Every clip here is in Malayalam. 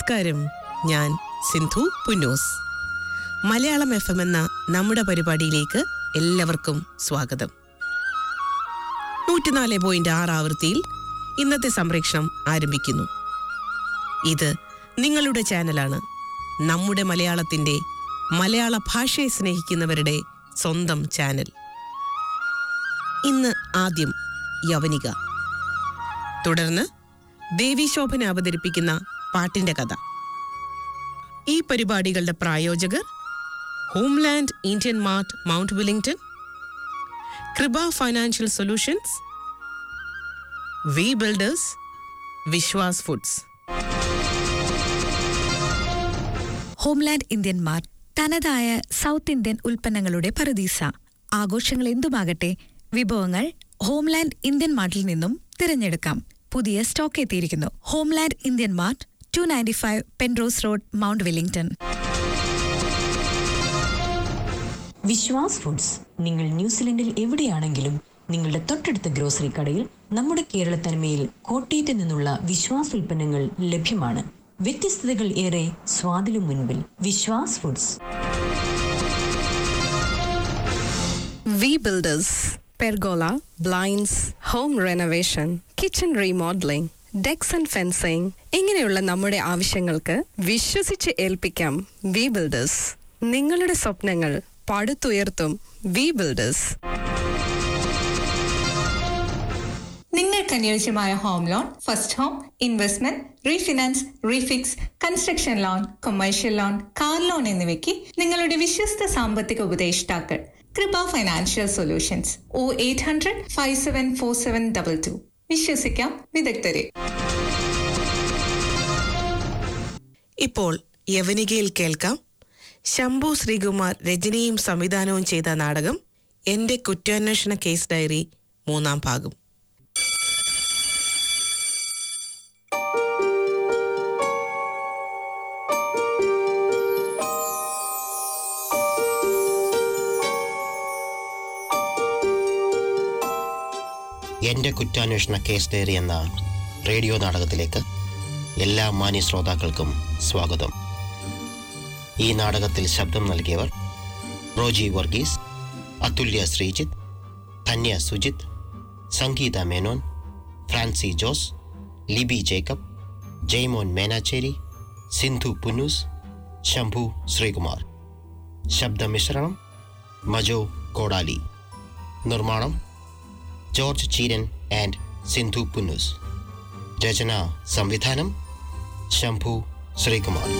നമസ്കാരം ഞാൻ സിന്ധു പുന്നൂസ് മലയാളം എഫ് എം എന്ന നമ്മുടെ പരിപാടിയിലേക്ക് എല്ലാവർക്കും സ്വാഗതം നൂറ്റിനാല് പോയിന്റ് ആറ് ആവൃത്തിയിൽ ഇന്നത്തെ സംപ്രേഷണം ആരംഭിക്കുന്നു ഇത് നിങ്ങളുടെ ചാനലാണ് നമ്മുടെ മലയാളത്തിന്റെ മലയാള ഭാഷയെ സ്നേഹിക്കുന്നവരുടെ സ്വന്തം ചാനൽ ഇന്ന് ആദ്യം യവനിക തുടർന്ന് ദേവീശോഭന അവതരിപ്പിക്കുന്ന പാട്ടിന്റെ കഥ ഈ പരിപാടികളുടെ പ്രായോജകർ Homeland Indian Mart Mount Wellington Kripa financial solutions V builders Vishwas foods Homeland Indian Mart തനതായ സൗത്ത് ഇന്ത്യൻ ഉൽപ്പന്നങ്ങളുടെ പറുദീസ ആഘോഷങ്ങൾ എന്തുമാകട്ടെ വിഭവങ്ങൾ ഹോംലാൻഡ് ഇന്ത്യൻ മാർട്ടിൽ നിന്നും തിരഞ്ഞെടുക്കാം പുതിയ സ്റ്റോക്ക് എത്തിയിരിക്കുന്നു Homeland Indian Mart two ninety five Penrose Road Mount Wellington Vishwas foods നിങ്ങൾ ന്യൂസിലൻഡിൽ എവിടെയാണെങ്കിലും നിങ്ങളുടെ തൊട്ടടുത്ത ഗ്രോസറി കടയിൽ നമ്മുടെ കേരള തനിമയിൽ കോട്ടയത്ത് നിന്നുള്ള വിശ്വാസ് ഉൽപ്പന്നങ്ങൾ ലഭ്യമാണ് വ്യത്യസ്തതകൾ ഏറെ സ്വാദിലും മുൻപിൽ Vishwas foods V builders pergola blinds home renovation kitchen remodelling decks and fencing ഇങ്ങനെയുള്ള നമ്മുടെ ആവശ്യങ്ങൾക്ക് വിശ്വസിച്ച് ഏൽപ്പിക്കാം വി ബിൽഡേഴ്സ് നിങ്ങളുടെ സ്വപ്നങ്ങൾ പടുത്തുയർത്തും വി ബിൽഡേഴ്സ് നിങ്ങൾക്ക് അനുയോജ്യമായ home loan first home investment refinance refix construction loan commercial loan car loan എന്നിവയ്ക്ക് നിങ്ങളുടെ വിശ്വസ്ത സാമ്പത്തിക ഉപദേഷ്ടാക്കൾ Kripa financial solutions O eight hundred five seven four seven double two വിശ്വസിക്കാം വിദഗ്ധരെ ഇപ്പോൾ യവനികയിൽ കേൾക്കാം ശംഭു ശ്രീകുമാർ രചനയും സംവിധാനവും ചെയ്ത നാടകം എന്റെ കുറ്റാന്വേഷണ കേസ് ഡയറി മൂന്നാം ഭാഗം എൻ്റെ കുറ്റാന്വേഷണ കേസ് ഡയറി എന്ന റേഡിയോ നാടകത്തിലേക്ക് എല്ലാ മാന്യ ശ്രോതാക്കൾക്കും സ്വാഗതം ഈ നാടകത്തിൽ ശബ്ദം നൽകിയവർ റോജി വർഗീസ് അതുല്യ ശ്രീജിത്ത് ധന്യ സുജിത്ത് സംഗീത മേനോൻ ഫ്രാൻസി ജോസ് ലിബി ജേക്കബ് ജയ്മോൻ മേനാച്ചേരി സിന്ധു പുന്നൂസ് ശംഭു ശ്രീകുമാർ ശബ്ദമിശ്രണം മജോ കോടാലി നിർമ്മാണം ജോർജ് ചീരൻ ആൻഡ് സിന്ധു പുന്നൂസ് രചന സംവിധാനം ശംഭു ശ്രീകുമാർ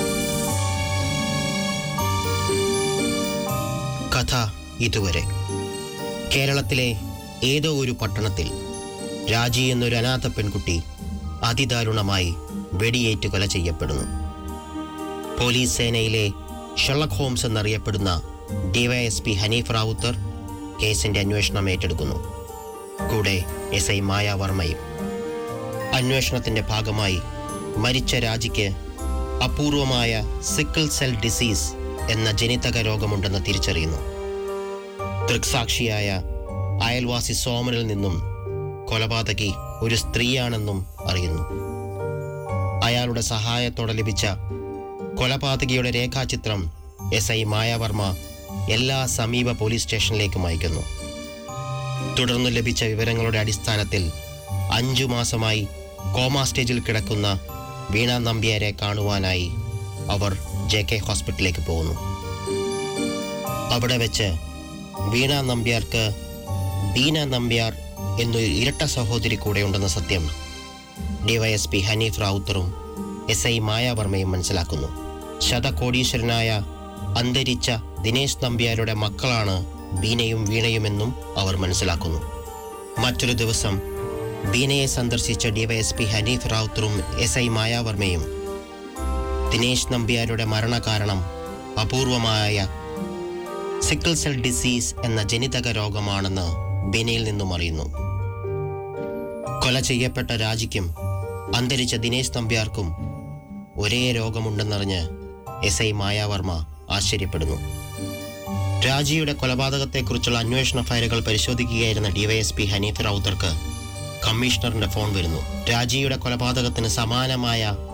കഥ ഇതുവരെ കേരളത്തിലെ ഏതോ ഒരു പട്ടണത്തിൽ രാജി എന്നൊരു അനാഥ പെൺകുട്ടി അതിദാരുണമായി വെടിയേറ്റ് കൊല ചെയ്യപ്പെടുന്നു പോലീസ് സേനയിലെ ഷെർലക് ഹോംസ് എന്നറിയപ്പെടുന്ന ഡിവൈഎസ്പി ഹനീഫ് റാവുത്തർ കേസിന്റെ അന്വേഷണം ഏറ്റെടുക്കുന്നു കൂടെ എസ് ഐ മായാവർമ്മയും അന്വേഷണത്തിന്റെ ഭാഗമായി മരിച്ച രാജിക്ക് അപൂർവമായ സിക്കിൾ സെൽ ഡിസീസ് എന്ന ജനിതക രോഗമുണ്ടെന്ന് തിരിച്ചറിയുന്നു ദൃക്സാക്ഷിയായ അയൽവാസി സോമനിൽ നിന്നും കൊലപാതകി ഒരു സ്ത്രീയാണെന്നും അറിയുന്നു അയാളുടെ സഹായത്തോടെ ലഭിച്ച കൊലപാതകിയുടെ രേഖാചിത്രം എസ് ഐ മായാവർമ്മ എല്ലാ സമീപ പോലീസ് സ്റ്റേഷനിലേക്കും അയക്കുന്നു തുടർന്ന് ലഭിച്ച വിവരങ്ങളുടെ അടിസ്ഥാനത്തിൽ അഞ്ചു മാസമായി കോമ സ്റ്റേജിൽ കിടക്കുന്ന വീണ നമ്പ്യാരെ കാണുവാനായി അവർ ജെ കെ ഹോസ്പിറ്റലിലേക്ക് പോകുന്നു അവിടെ വെച്ച് വീണ നമ്പ്യാർക്ക് ബീന നമ്പ്യാർ എന്നൊരു ഇരട്ട സഹോദരി കൂടെ ഉണ്ടെന്ന സത്യം ഡിവൈഎസ്പി ഹനീഫ് റാവുത്തറും എസ് ഐ മായാവർമ്മയും മനസ്സിലാക്കുന്നു ശതകോടീശ്വരനായ അന്തരിച്ച ദിനേശ് നമ്പ്യാരുടെ മക്കളാണ് ബീനയും വീണയുമെന്നും അവർ മനസ്സിലാക്കുന്നു മറ്റൊരു ദിവസം ബീനയെ സന്ദർശിച്ച ഡിവൈഎസ്പി ഹനീഫ് റാവുത്തറും എസ് ഐ മായാവർമ്മയും ദിനേശ് നമ്പ്യാരുടെ മരണകാരണം അപൂർവമായ സിക്കിൾ സെൽ ഡിസീസ് എന്ന ജനിതക രോഗമാണെന്ന് ബീനയിൽ നിന്നും അറിയുന്നു കൊല ചെയ്യപ്പെട്ട രാജിക്കും അന്തരിച്ച ദിനേശ് നമ്പ്യാർക്കും ഒരേ രോഗമുണ്ടെന്നറിഞ്ഞ് എസ് ഐ മായാവർമ്മ ആശ്ചര്യപ്പെടുന്നു രാജിയുടെ കൊലപാതകത്തെക്കുറിച്ചുള്ള അന്വേഷണ ഫയലുകൾ പരിശോധിക്കുകയായിരുന്ന ഡിവൈഎസ്പി ഹനീഫ് റൌത്തർക്ക് കമ്മീഷണറിന്റെ ഫോൺ വരുന്നു രാജിയുടെ കൊലപാതകത്തിന് സമാനമായ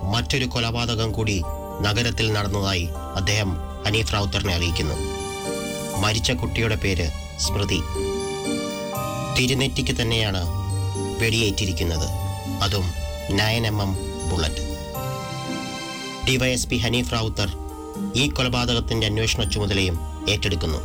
മറ്റൊരു കൊലപാതകം കൂടി നഗരത്തിൽ നടന്നതായി അദ്ദേഹം ഹനീഫ് റാവുത്തറിനെ അറിയിക്കുന്നു മരിച്ച കുട്ടിയുടെ പേര് സ്മൃതി തിരുനെറ്റിക്ക് തന്നെയാണ് വെടിയേറ്റിരിക്കുന്നത് അതും nine M M bullet DYSP Haneef Rawther ഈ കൊലപാതകത്തിന്റെ അന്വേഷണ ചുമതലയും ഏറ്റെടുക്കുന്നു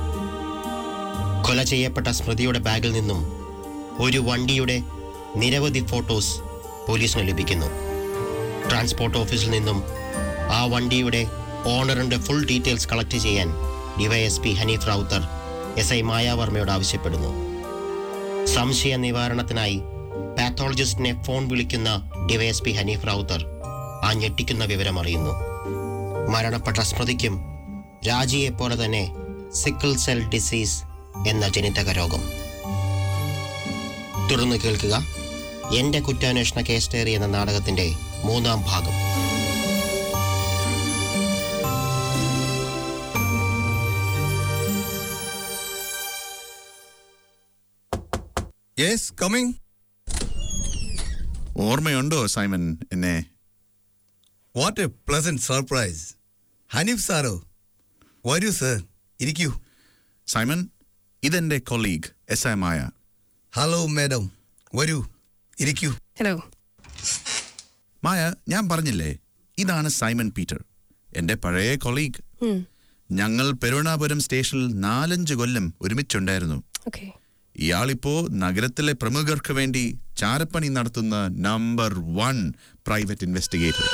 കൊല ചെയ്യപ്പെട്ട സ്മൃതിയുടെ ബാഗിൽ നിന്നും ഒരു വണ്ടിയുടെ നിരവധി ഫോട്ടോസ് പോലീസിന് ലഭിക്കുന്നു ട്രാൻസ്പോർട്ട് ഓഫീസിൽ നിന്നും ആ വണ്ടിയുടെ ഓണറിന്റെ ഫുൾ ഡീറ്റെയിൽസ് കളക്ട് ചെയ്യാൻ DYSP Haneef Rawther S I മായാവർമ്മയോട് ആവശ്യപ്പെടുന്നു സംശയ നിവാരണത്തിനായി പാത്തോളജിസ്റ്റിനെ ഫോൺ വിളിക്കുന്ന ഡിവൈഎസ്പി ഹനീഫ് റാവുത്തർ ആ ഞെട്ടിക്കുന്ന വിവരം അറിയുന്നു മരണപ്പെട്ട സ്മൃതിക്കും രാജിയെപ്പോലെ തന്നെ സിക്കിൾ സെൽ ഡിസീസ് എന്ന ജനിതക രോഗം തുടർന്ന് കേൾക്കുക എന്റെ കുറ്റാന്വേഷണ കേസ് ഡയറി എന്ന നാടകത്തിന്റെ മൂന്നാം ഭാഗം യെസ് കമ്മിങ് ഓർമ്മയുണ്ടോ സൈമൺ എന്നെ what a pleasant surprise Haneef സാറോ വരൂ സർ ഇരിക്കൂ സൈമൺ ഇതെന്റെ colleague S I Maya hello madam വരൂ ഇരിക്കൂ ഹലോ മായ ഞാൻ പറഞ്ഞില്ലേ ഇതാണ് സൈമൺ പീറ്റർ എന്റെ പഴയ കൊളീഗ് ഞങ്ങൾ പെരുവണാപുരം സ്റ്റേഷനിൽ നാലഞ്ച് കൊല്ലം ഒരുമിച്ചുണ്ടായിരുന്നു ഓക്കെ ഇയാളിപ്പോ നഗരത്തിലെ പ്രമുഖർക്ക് വേണ്ടി ചാരപ്പണി നടത്തുന്ന നമ്പർ വൺ പ്രൈവറ്റ് ഇൻവെസ്റ്റിഗേറ്റർ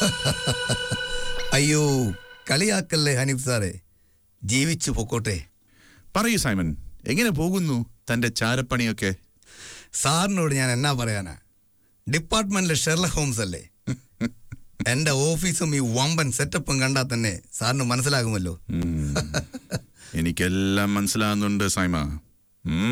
അയ്യോ കളിയാക്കല്ലേ ഹനീഫ് സാറേ ജീവിച്ചു പൊക്കോട്ടെ പറയൂ സൈമൺ എങ്ങനെ പോകുന്നു തന്റെ ചാരപ്പണിയൊക്കെ സാറിനോട് ഞാൻ എന്നാ പറയാനാ ഡിപ്പാർട്ട്മെന്റിലെ ഷെർലക് ഹോംസ് അല്ലേ എന്റെ ഓഫീസും ഈ വമ്പൻ സെറ്റപ്പും കണ്ടാൽ തന്നെ സാറിന് മനസ്സിലാകുമല്ലോ എനിക്കെല്ലാം മനസ്സിലാകുന്നുണ്ട് സൈമ ഉം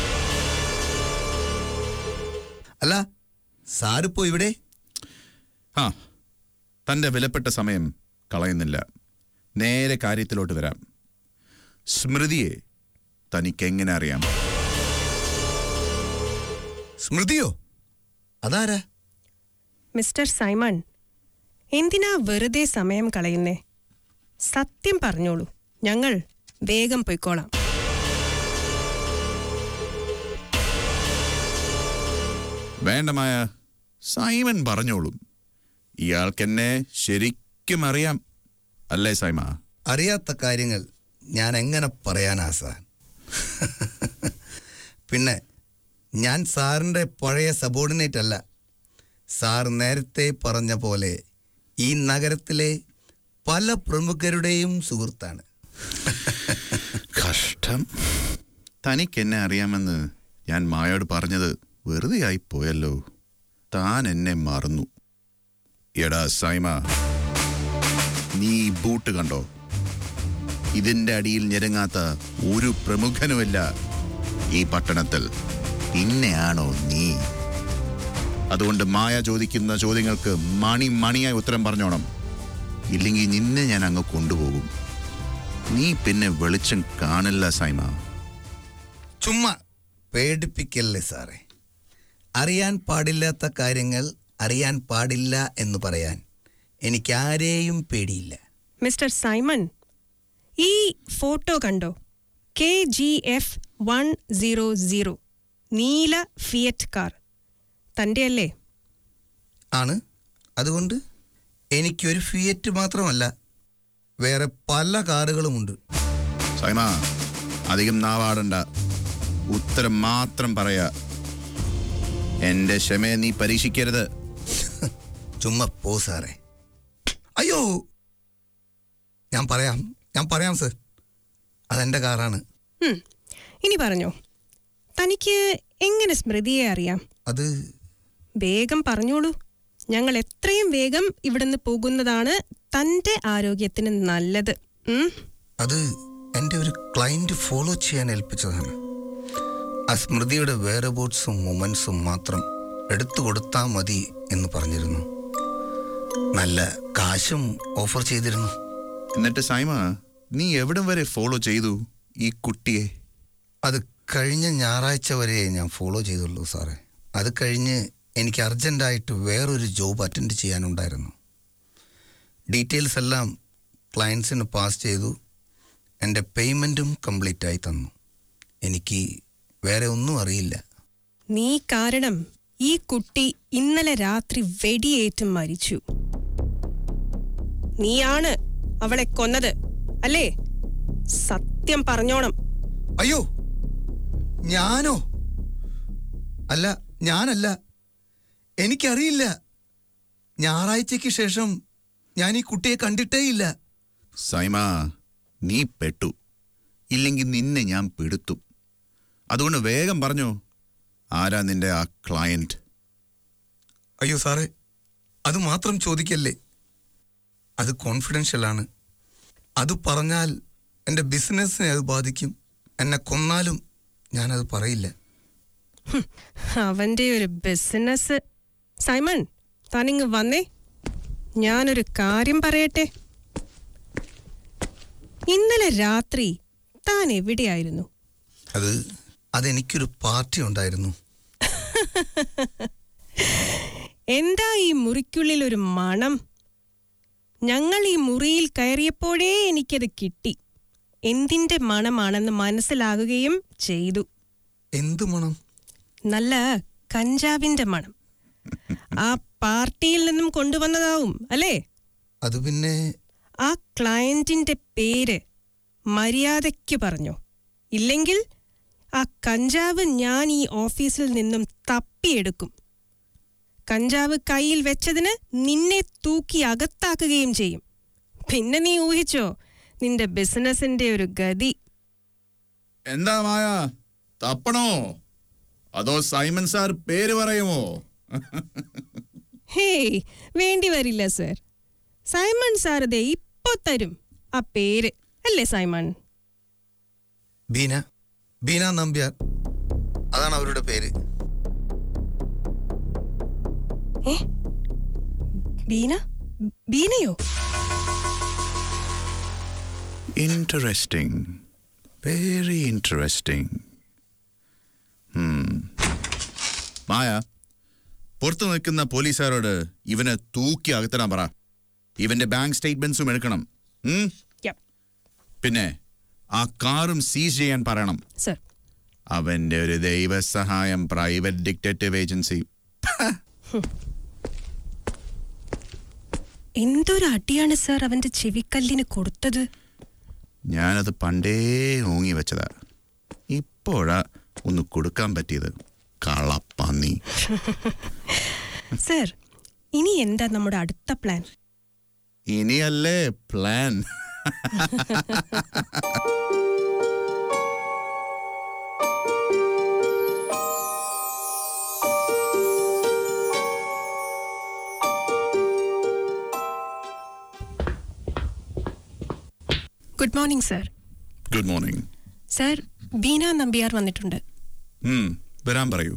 അല്ല സാറിപ്പോ ഇവിടെ ആ തന്റെ വിലപ്പെട്ട സമയം കളയുന്നില്ല നേരെ കാര്യത്തിലോട്ട് വരാം സ്മൃതിയെ തനിക്കെങ്ങനെ അറിയാം സ്മൃതിയോ അതാരാ മിസ്റ്റർ സൈമൺ എന്തിനാ വെറുതെ സമയം കളയുന്നേ സത്യം പറഞ്ഞോളൂ ഞങ്ങൾ വേഗം പൊയ്ക്കോളാം വേണ്ടമായ സൈമൻ പറഞ്ഞോളും ഇയാൾക്കെന്നെ ശരിക്കും അറിയാം അല്ലേ സൈമ അറിയാത്ത കാര്യങ്ങൾ ഞാൻ എങ്ങനെ പറയാനാ സാർ പിന്നെ ഞാൻ സാറിൻ്റെ പഴയ സബോർഡിനേറ്റ് അല്ല സാർ നേരത്തെ പറഞ്ഞ പോലെ ഈ നഗരത്തിലെ പല പ്രമുഖരുടെയും സുഹൃത്താണ് കഷ്ടം തനിക്കെന്നെ അറിയാമെന്ന് ഞാൻ മായോട് പറഞ്ഞത് വെറുതെ ആയി പോയല്ലോ താൻ എന്നെ മറന്നു എടാ സൈമ നീ ഈ ബൂട്ട് കണ്ടോ ഇതിന്റെ അടിയിൽ ഞെരങ്ങാത്ത ഒരു പ്രമുഖനുമില്ല ഈ പട്ടണത്തിൽ പിന്നെയാണോ നീ അതുകൊണ്ട് മായ ചോദിക്കുന്ന ചോദ്യങ്ങൾക്ക് മണി മണിയായി ഉത്തരം പറഞ്ഞോണം ഇല്ലെങ്കിൽ നിന്നെ ഞാൻ അങ്ങ് കൊണ്ടുപോകും നീ പിന്നെ വെളിച്ചം കാണില്ല സൈമ ചുമ്മാ പേടിപ്പിക്കല്ലേ സാറേ അറിയാൻ പാടില്ലാത്ത കാര്യങ്ങൾ അറിയാൻ പാടില്ല എന്ന് പറയാൻ എനിക്കാരെയും പേടിയില്ല മിസ്റ്റർ സൈമൺ ഈ ഫോട്ടോ കണ്ടോ K G F one zero zero നീല ഫിയറ്റ് കാർ തൻ്റെ അല്ലേ ആണ് അതുകൊണ്ട് എനിക്കൊരു ഫിയറ്റ് മാത്രമല്ല വേറെ പല കാറുകളുമുണ്ട് സൈമ അധികം നാവാടണ്ട ഉത്തരം മാത്രം പറയാ എന്റെ ക്ഷമയെ നീ പരീക്ഷിക്കരുത് ചുമ്മാ പോ സാറേ അയ്യോ ഞാൻ പറയാം ഞാൻ പറയാം സർ അതെൻ്റെ കാറാണ് ഉം, ഇനി പറഞ്ഞോ തനിക്ക് എങ്ങനെ സ്മൃതിയെ അറിയാം അത് വേഗം പറഞ്ഞോളൂ ഞങ്ങൾ എത്രയും വേഗം ഇവിടുന്ന് പോകുന്നതാണ് തൻ്റെ ആരോഗ്യത്തിന് നല്ലത് ഉം? അത് എൻ്റെ ഒരു ക്ലയൻറ്റ് ഫോളോ ചെയ്യാൻ ഏൽപ്പിച്ചതാണ് ആ സ്മൃതിയുടെ വേറെ ബോട്ട്സും മൊമെൻസും മാത്രം എടുത്തു കൊടുത്താൽ മതി എന്ന് പറഞ്ഞിരുന്നു നല്ല കാശും ഓഫർ ചെയ്തിരുന്നു എന്നിട്ട് സൈമ നീ എവിടം വരെ ഫോളോ ചെയ്തു ഈ കുട്ടിയെ അത് കഴിഞ്ഞ ഞായറാഴ്ച വരെ ഞാൻ ഫോളോ ചെയ്തുള്ളൂ സാറേ അത് കഴിഞ്ഞ് എനിക്ക് അർജൻറ്റായിട്ട് വേറൊരു ജോബ് അറ്റൻഡ് ചെയ്യാനുണ്ടായിരുന്നു ഡീറ്റെയിൽസ് എല്ലാം ക്ലയൻസിന് പാസ് ചെയ്തു എൻ്റെ പേയ്മെൻറ്റും കംപ്ലീറ്റ് ആയി തന്നു എനിക്ക് വേറെ ഒന്നും അറിയില്ല നീ കാരണം ഈ കുട്ടി ഇന്നലെ രാത്രി വെടിയേറ്റ് മരിച്ചു നീയാണ് അവളെ കൊന്നത് അല്ലേ സത്യം പറഞ്ഞോണം അയ്യോ ഞാനോ അല്ല ഞാനല്ല എനിക്കറിയില്ല ഞായറാഴ്ചയ്ക്ക് ശേഷം ഞാൻ ഈ കുട്ടിയെ കണ്ടിട്ടേയില്ല സൈമ നീ പെട്ടു ഇല്ലെങ്കിൽ നിന്നെ ഞാൻ പെടുത്തും അതുകൊണ്ട് വേഗം പറഞ്ഞോ ആരാ നിന്റെ ആ ക്ലയന്റ് അയ്യോ സാറേ അത് മാത്രം ചോദിക്കല്ലേ അത് കോൺഫിഡൻഷ്യലാണ് അത് പറഞ്ഞാൽ എൻ്റെ ബിസിനസ്സിനെ അത് ബാധിക്കും എന്നെ കൊന്നാലും ഞാനത് പറയില്ല അവന്റെ ഒരു ബിസിനസ് സൈമൺ താനിങ് വന്നേ ഞാനൊരു കാര്യം പറയട്ടെ ഇന്നലെ രാത്രി താൻ എവിടെയായിരുന്നു അത് അതെനിക്കൊരു പാർട്ടി ഉണ്ടായിരുന്നു എന്താ ഈ മുറിക്കുള്ളിൽ ഒരു മണം ഞങ്ങൾ ഈ മുറിയിൽ കയറിയപ്പോഴേ എനിക്കത് കിട്ടി എന്തിന്റെ മണമാണെന്ന് മനസ്സിലാകുകയും ചെയ്തു എന്ത് മണം നല്ല കഞ്ചാവിന്റെ മണം ആ പാർട്ടിയിൽ നിന്നും കൊണ്ടുവന്നതാവും അല്ലേ അത് പിന്നെ ആ ക്ലയന്റിന്റെ പേര് മര്യാദയ്ക്ക് പറഞ്ഞു ഇല്ലെങ്കിൽ ആ കഞ്ചാവ് ഞാൻ ഈ ഓഫീസിൽ നിന്നും തപ്പിയെടുക്കും കഞ്ചാവ് കയ്യിൽ വെച്ചതിന് നിന്നെ തൂക്കി അകത്താക്കുകയും ചെയ്യും പിന്നെ നീ ഊഹിച്ചോ നിന്റെ ബിസിനസിന്റെ ഒരു ഗതി എന്താ മായ തപ്പണോ അതോ സൈമൺ സാർ പേര് പറയുമോ ഹേയ് വേണ്ടി വരില്ല സർ സൈമൺ സാർ ദേ ഇപ്പൊ തരും ആ പേര് അല്ലേ സൈമൺ ബീന ബീന നമ്പ്യാർ അതാണ് അവരുടെ പേര് ഏ ബീന ബീനയോ ഇൻട്രസ്റ്റിംഗ് വെരി ഇൻട്രസ്റ്റിംഗ് മായ പുറത്തു നിൽക്കുന്ന പോലീസുകാരോട് ഇവനെ തൂക്കി അകത്തിടാൻ പറ ഇവന്റെ ബാങ്ക് സ്റ്റേറ്റ്മെന്റ്സും എടുക്കണം ഉം? Yep. പിന്നെ ആ കാറും സീസ് ചെയ്യാൻ പറയണം സർ അവന്റെ ഒരു ദൈവസഹായം പ്രൈവറ്റ് ഡിക്റ്റേറ്റീവ് ഏജൻസി എന്തൊരു അടിയാണ് സർ അവന്റെ ചെവിക്കല്ലിന് കൊടുത്തത് ഞാനത് പണ്ടേ ഓങ്ങി വെച്ചതാ ഇപ്പോഴാ ഒന്ന് കൊടുക്കാൻ പറ്റിയത് കളപ്പന്നി സർ ഇനി എന്താ നമ്മുടെ അടുത്ത പ്ലാൻ ഇനിയല്ലേ plan good morning sir good morning sir Beena Nambiar വന്നിട്ടുണ്ട് വരാൻ പറയൂ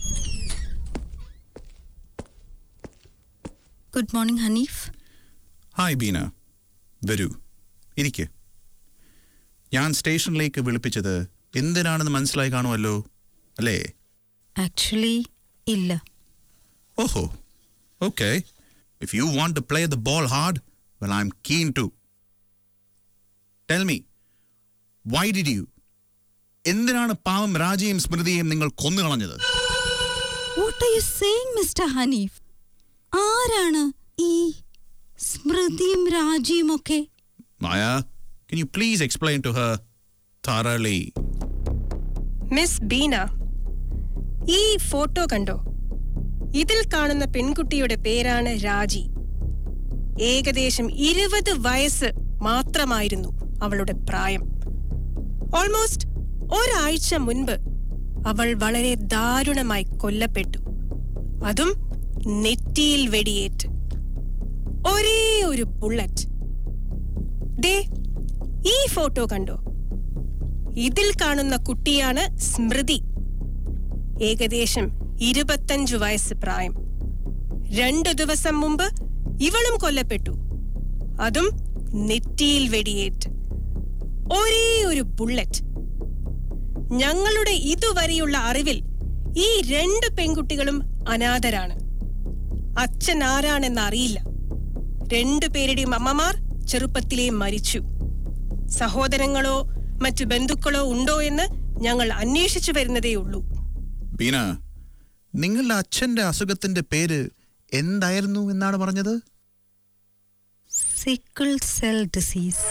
good morning Haneef hi Beena വരൂ ഇരിക്ക് ഞാൻ സ്റ്റേഷനിലേക്ക് വിളിപ്പിച്ചത് എന്തിനാണെന്ന് മനസ്സിലായി കാണുമല്ലോ അല്ലേ ആക്ച്വലി ഇല്ല ഓഹോ okay if you want to play the ball hard well I'm keen to tell me why did you എന്തിനാണ് പാവം രാജയും സ്മൃതിയും നിങ്ങൾ കൊന്നുകളഞ്ഞത് what are you saying mister Haneef ആരാണ് ഈ സ്മൃതിയും രാജിയും ഒക്കെ Maya can you please explain to her thoroughly miss Beena ഈ ഫോട്ടോ കണ്ടോ ഇതിൽ കാണുന്ന പെൺകുട്ടിയുടെ പേരാണ് രാജി ഏകദേശം ഇരുപത് വയസ്സ് മാത്രമായിരുന്നു അവളുടെ പ്രായം ഓൾമോസ്റ്റ് ഒരാഴ്ച മുൻപ് അവൾ വളരെ ദാരുണമായി കൊല്ലപ്പെട്ടു അതും നെറ്റിയിൽ വെടിയേറ്റ് ഒരേ ഒരു ബുള്ളറ്റ് ദേ ഈ ഫോട്ടോ കണ്ടോ ഇതിൽ കാണുന്ന കുട്ടിയാണ് സ്മൃതി ഏകദേശം ഇരുപത്തഞ്ചു വയസ്സ് പ്രായം രണ്ടു ദിവസം മുമ്പ് ഇവളും കൊല്ലപ്പെട്ടു അതും നെറ്റിയിൽ വെടിയേറ്റ് ഒരേ ഒരു ബുള്ളറ്റ് ഞങ്ങളുടെ ഇതുവരെയുള്ള അറിവിൽ ഈ രണ്ട് പെൺകുട്ടികളും അനാഥരാണ് അച്ഛൻ ആരാണെന്ന് അറിയില്ല രണ്ടുപേരുടെയും അമ്മമാർ ചെറുപ്പത്തിലേ മരിച്ചു സഹോദരങ്ങളോ മറ്റു ബന്ധുക്കളോ ഉണ്ടോ എന്ന് ഞങ്ങൾ അന്വേഷിച്ചു വരുന്നതേ ഉള്ളൂ ബീന നിങ്ങളുടെ അച്ഛന്റെ അസുഖത്തിന്റെ പേര് എന്തായിരുന്നു എന്നാണ് പറഞ്ഞത് sickle cell disease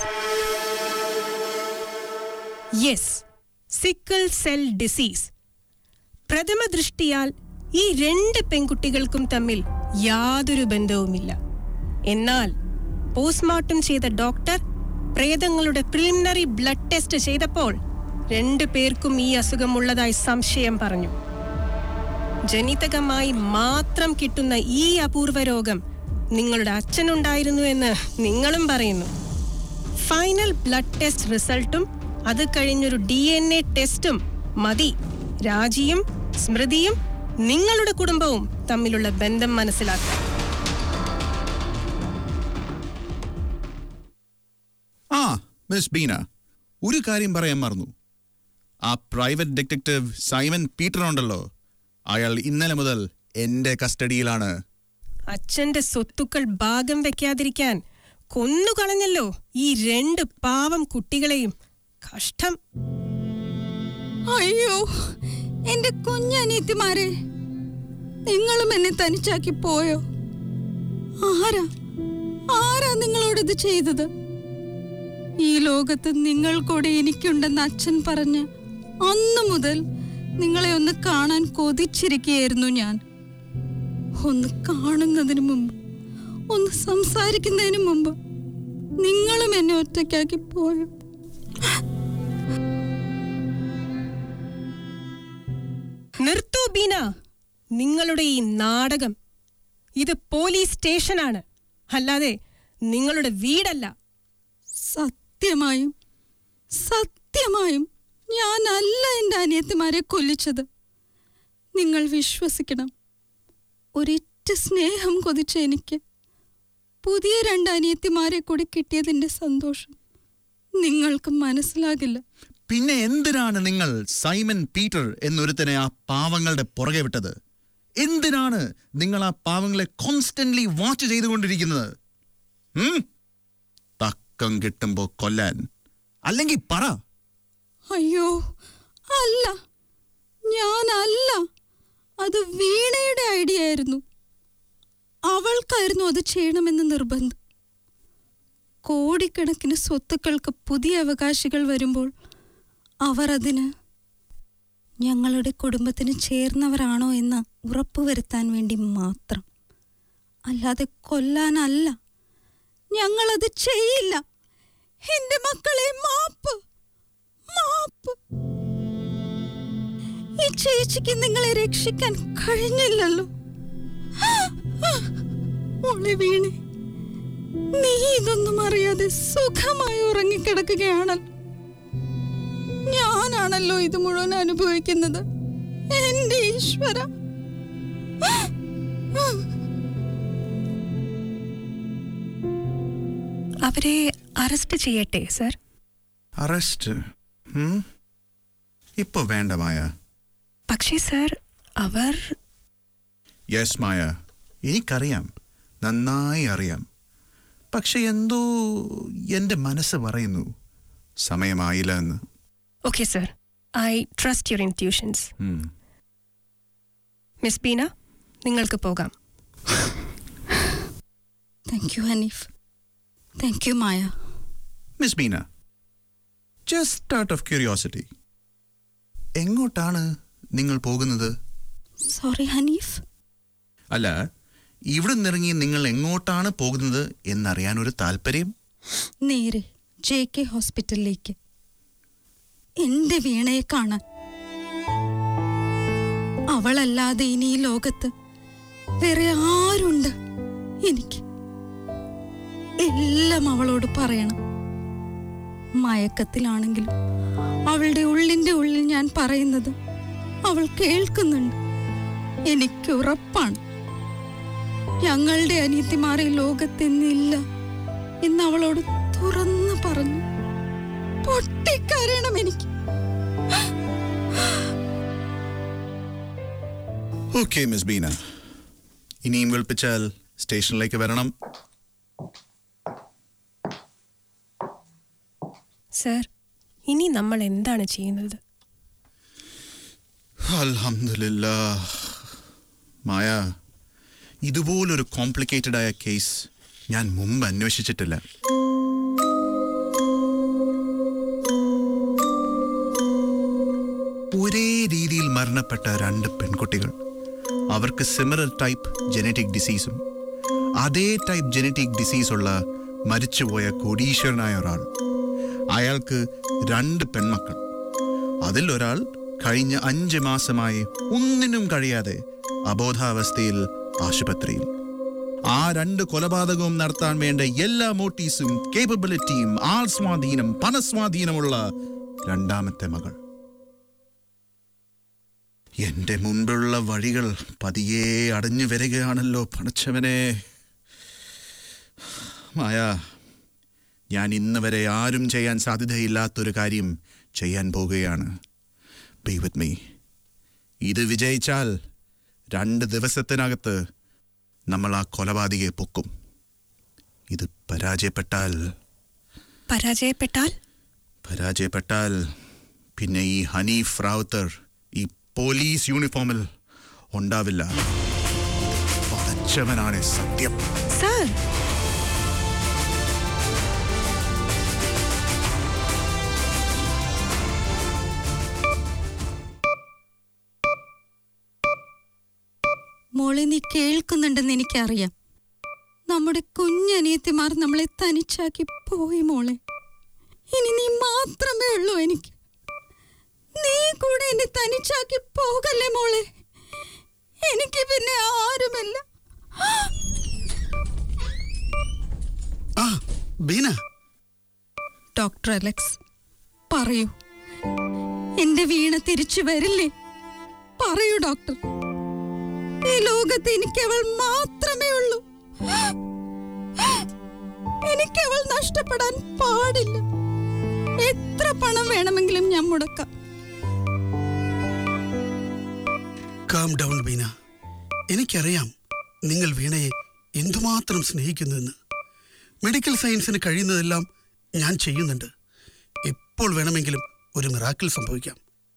yes sickle cell disease പ്രഥമ ദൃഷ്ടിയാൽ ഈ രണ്ട് പെൺകുട്ടികൾക്കും തമ്മിൽ യാതൊരു ബന്ധവുമില്ല എന്നാൽ പോസ്റ്റ്മോർട്ടം ചെയ്ത ഡോക്ടർ പ്രേതങ്ങളുടെ പ്രിലിമിനറി ബ്ലഡ് ടെസ്റ്റ് ചെയ്തപ്പോൾ രണ്ടു പേർക്കും ഈ അസുഖമുള്ളതായി സംശയം പറഞ്ഞു ജനിതകമായി മാത്രം കിട്ടുന്ന ഈ അപൂർവ രോഗം നിങ്ങളുടെ അച്ഛനുണ്ടായിരുന്നു എന്ന് നിങ്ങളും പറയുന്നു ഫൈനൽ ബ്ലഡ് ടെസ്റ്റ് റിസൾട്ടും അത് കഴിഞ്ഞൊരു ഡി എൻ എ ടെസ്റ്റും മതി രാജിയും സ്മൃതിയും നിങ്ങളുടെ കുടുംബവും തമ്മിലുള്ള ബന്ധം മനസ്സിലാക്കാൻ ആ മിസ് ബീന ഒരു കാര്യം പറയാൻ മറന്നു ആ പ്രൈവറ്റ് ഡിറ്റക്റ്റീവ് സൈമൻ പീറ്റർ ഉണ്ടല്ലോ അയാൾ ഇന്നലെ മുതൽ എന്റെ കസ്റ്റഡിയിലാണ് അച്ഛന്റെ സ്വത്തുക്കൾ ഭാഗം വെക്കാതിരിക്കാൻ കൊന്നുകളഞ്ഞല്ലോ ഈ രണ്ട് പാവം കുട്ടികളെയും കഷ്ടം അയ്യോ എന്റെ കുഞ്ഞനീത്തിമാരെ നിങ്ങളും എന്നെ തനിച്ചാക്കി പോയോ ആരാ ആരാ നിങ്ങളോട് ഇത് ചെയ്തത് ഈ ലോകത്ത് നിങ്ങൾ കൂടെ എനിക്കുണ്ടെന്ന് അച്ഛൻ പറഞ്ഞ് അന്നു മുതൽ നിങ്ങളെ ഒന്ന് കാണാൻ കൊതിച്ചിരിക്കുകയായിരുന്നു ഞാൻ ഒന്ന് കാണുന്നതിന് മുമ്പ് ഒന്ന് സംസാരിക്കുന്നതിന് മുമ്പ് നിങ്ങളും എന്നെ ഒറ്റയ്ക്കാക്കി പോയോ നിർത്തൂ ബീന നിങ്ങളുടെ ഈ നാടകം ഇത് പോലീസ് സ്റ്റേഷനാണ് അല്ലാതെ നിങ്ങളുടെ വീടല്ല സത്യമായും സത്യമായും ഞാനല്ല എൻ്റെ അനിയത്തിമാരെ കൊല്ലിച്ചത് നിങ്ങൾ വിശ്വസിക്കണം ഒരിറ്റ സ്നേഹം കൊതിച്ച എനിക്ക് പുതിയ രണ്ട് അനിയത്തിമാരെ കൂടി കിട്ടിയതിൻ്റെ സന്തോഷം നിങ്ങൾക്ക് മനസ്സിലാകില്ല പിന്നെ എന്തിനാണ് നിങ്ങൾ സൈമൻ പീറ്റർ എന്നൊരുത്തനെ ആ പാവങ്ങളുടെ പുറകെ വിട്ടത് എന്തിനാണ് നിങ്ങൾ ആ പാവങ്ങളെ കോൺസ്റ്റന്റ്ലി വാച്ച് ചെയ്തുകൊണ്ടിരിക്കുന്നത് ഉം? തക്കം കിട്ടുമ്പോ കൊല്ലാൻ അല്ലെങ്കിൽ പറ അയ്യോ അല്ല ഞാനല്ല അത് വീണയുടെ ഐഡിയ ആയിരുന്നു അവൾക്കായിരുന്നു അത് ചെയ്യണമെന്ന് നിർബന്ധം കോടിക്കണക്കിന് സ്വത്തുക്കൾക്ക് പുതിയ അവകാശികൾ വരുമ്പോൾ അവർ അതിന് ഞങ്ങളുടെ കുടുംബത്തിന് ചേർന്നവരാണോ എന്ന് ഉറപ്പുവരുത്താൻ വേണ്ടി മാത്രം അല്ലാതെ കൊല്ലാനല്ല ഞങ്ങളത് ചെയ്യില്ല എന്റെ മക്കളെ മാപ്പ് മാപ്പ് ഈ ചേച്ചിക്ക് നിങ്ങളെ രക്ഷിക്കാൻ കഴിഞ്ഞില്ലല്ലോ മോളെ വീണെ നീ ഇതൊന്നും അറിയാതെ സുഖമായി ഉറങ്ങിക്കിടക്കുകയാണല്ലോ ഞാനാണല്ലോ ഇത് മുഴുവൻ അനുഭവിക്കുന്നത് എന്റെ ഈശ്വര അവരെ അറസ്റ്റ് ചെയ്യട്ടെ സർ അറസ്റ്റ് ഇപ്പൊ വേണ്ട മായ പക്ഷേ സർ അവർ യെസ് മായ എനിക്കറിയാം നന്നായി അറിയാം പക്ഷെ എന്തോ എൻ്റെ മനസ്സ് പറയുന്നു സമയമായില്ല എന്ന് okay sir I trust your intuitions ഉം. മിസ് ബീന നിങ്ങൾക്ക് പോകാം thank you Haneef thank you Maya miss Beena just out of curiosity എങ്ങോട്ടാണ് നിങ്ങൾ പോകുന്നത് സോറി ഹനീഫ് അല്ല ഇവിടെ നിന്നിറങ്ങി നിങ്ങൾ എങ്ങോട്ടാണ് പോകുന്നത് എന്നറിയാൻ ഒരു താല്പര്യം നേരെ ജെ കെ ഹോസ്പിറ്റലിലേക്ക് എന്റെ വീണയെ കാണാൻ അവളല്ലാതെ ഇനി ഈ ലോകത്ത് വേറെ ആരുണ്ട് എനിക്ക് എല്ലാം അവളോട് പറയണം മയക്കത്തിലാണെങ്കിലും അവളുടെ ഉള്ളിന്റെ ഉള്ളിൽ ഞാൻ പറയുന്നത് അവൾ കേൾക്കുന്നുണ്ട് എനിക്ക് ഉറപ്പാണ് ഞങ്ങളുടെ അനിയത്തിമാർ ഈ ലോകത്തെന്നില്ല എന്ന് അവളോട് തുറന്നു പറഞ്ഞു പൊട്ടിക്കരയണം എനിക്ക് ഓക്കെ മിസ് ബീന ഇനിയും വിളിപ്പിച്ചാൽ സ്റ്റേഷനിലേക്ക് വരണം സർ ഇനി നമ്മൾ എന്താണ് ചെയ്യുന്നത് അൽഹംദുലില്ല മായ ഇതുപോലൊരു കോംപ്ലിക്കേറ്റഡ് ആയ കേസ് ഞാൻ മുമ്പ് അന്വേഷിച്ചിട്ടില്ല ഒരേ രീതിയിൽ മരണപ്പെട്ട രണ്ട് പെൺകുട്ടികൾ അവർക്ക് സിമിലർ ടൈപ്പ് ജനറ്റിക് ഡിസീസും അതേ ടൈപ്പ് ജനറ്റിക് ഡിസീസുള്ള മരിച്ചുപോയ കോടീശ്വരനായ ഒരാൾ അയാൾക്ക് രണ്ട് പെൺമക്കൾ അതിൽ ഒരാൾ കഴിഞ്ഞ അഞ്ച് മാസമായി ഒന്നിനും കഴിയാതെ അബോധാവസ്ഥയിൽ ആശുപത്രിയിൽ ആ രണ്ട് കൊലപാതകവും നടത്താൻ വേണ്ട എല്ലാ മോട്ടീസും കേപ്പബിലിറ്റിയും ആൾ സ്വാധീനം പണസ്വാധീനമുള്ള രണ്ടാമത്തെ മകൾ എന്റെ മുൻപുള്ള വഴികൾ പതിയെ അടഞ്ഞു വരികയാണല്ലോ പണച്ചവനെ മായ ഞാൻ ഇന്ന് വരെ ആരും ചെയ്യാൻ സാധ്യതയില്ലാത്തൊരു കാര്യം ചെയ്യാൻ പോകുകയാണ് ബി വിത്ത് മീ ഇത് വിജയിച്ചാൽ രണ്ട് ദിവസത്തിനകത്ത് നമ്മൾ ആ കൊലപാതകയെ പൊക്കും ഇത് പരാജയപ്പെട്ടാൽ പരാജയപ്പെട്ടാൽ പരാജയപ്പെട്ടാൽ പിന്നെ ഈ ഹനീഫ് റാവുത്തർ ഈ പോലീസ് യൂണിഫോമിൽ ഉണ്ടാവില്ല പതച്ചവനാണ് സത്യം സർ മോളെ നീ കേൾക്കുന്നുണ്ടെന്ന് എനിക്കറിയാം നമ്മുടെ കുഞ്ഞനിയത്തിമാർ നമ്മളെ തനിച്ചാക്കി പോയി മോളെ ഇനി നീ മാത്രമേ ഉള്ളൂ എനിക്ക് നീ കൂടെ എന്നെ തനിച്ചാക്കി പോകല്ലേ മോളെ എനിക്ക് പിന്നെ ആരുമില്ല ആ ബീന ഡോക്ടർ അലക്സ് പറയൂ എന്റെ വീണ തിരിച്ചു വരില്ലേ പറയൂ ഡോക്ടർ ഈ ലോകത്ത് എനിക്ക് അവൾ മാത്രമേ ഉള്ളൂ എനിക്ക് അവൾ നഷ്ടപ്പെടാൻ പാടില്ല എത്ര പണം വേണമെങ്കിലും ഞാൻ മുടക്കാം കാം ഡൗൺ ബീന എനിക്കറിയാം നിങ്ങൾ വീണയെ എന്തുമാത്രം സ്നേഹിക്കുന്നുവെന്ന് മെഡിക്കൽ സയൻസിന് കഴിയുന്നതെല്ലാം ഞാൻ ചെയ്യുന്നുണ്ട് എപ്പോൾ വേണമെങ്കിലും ഒരു മിറാക്കിൾ സംഭവിക്കാം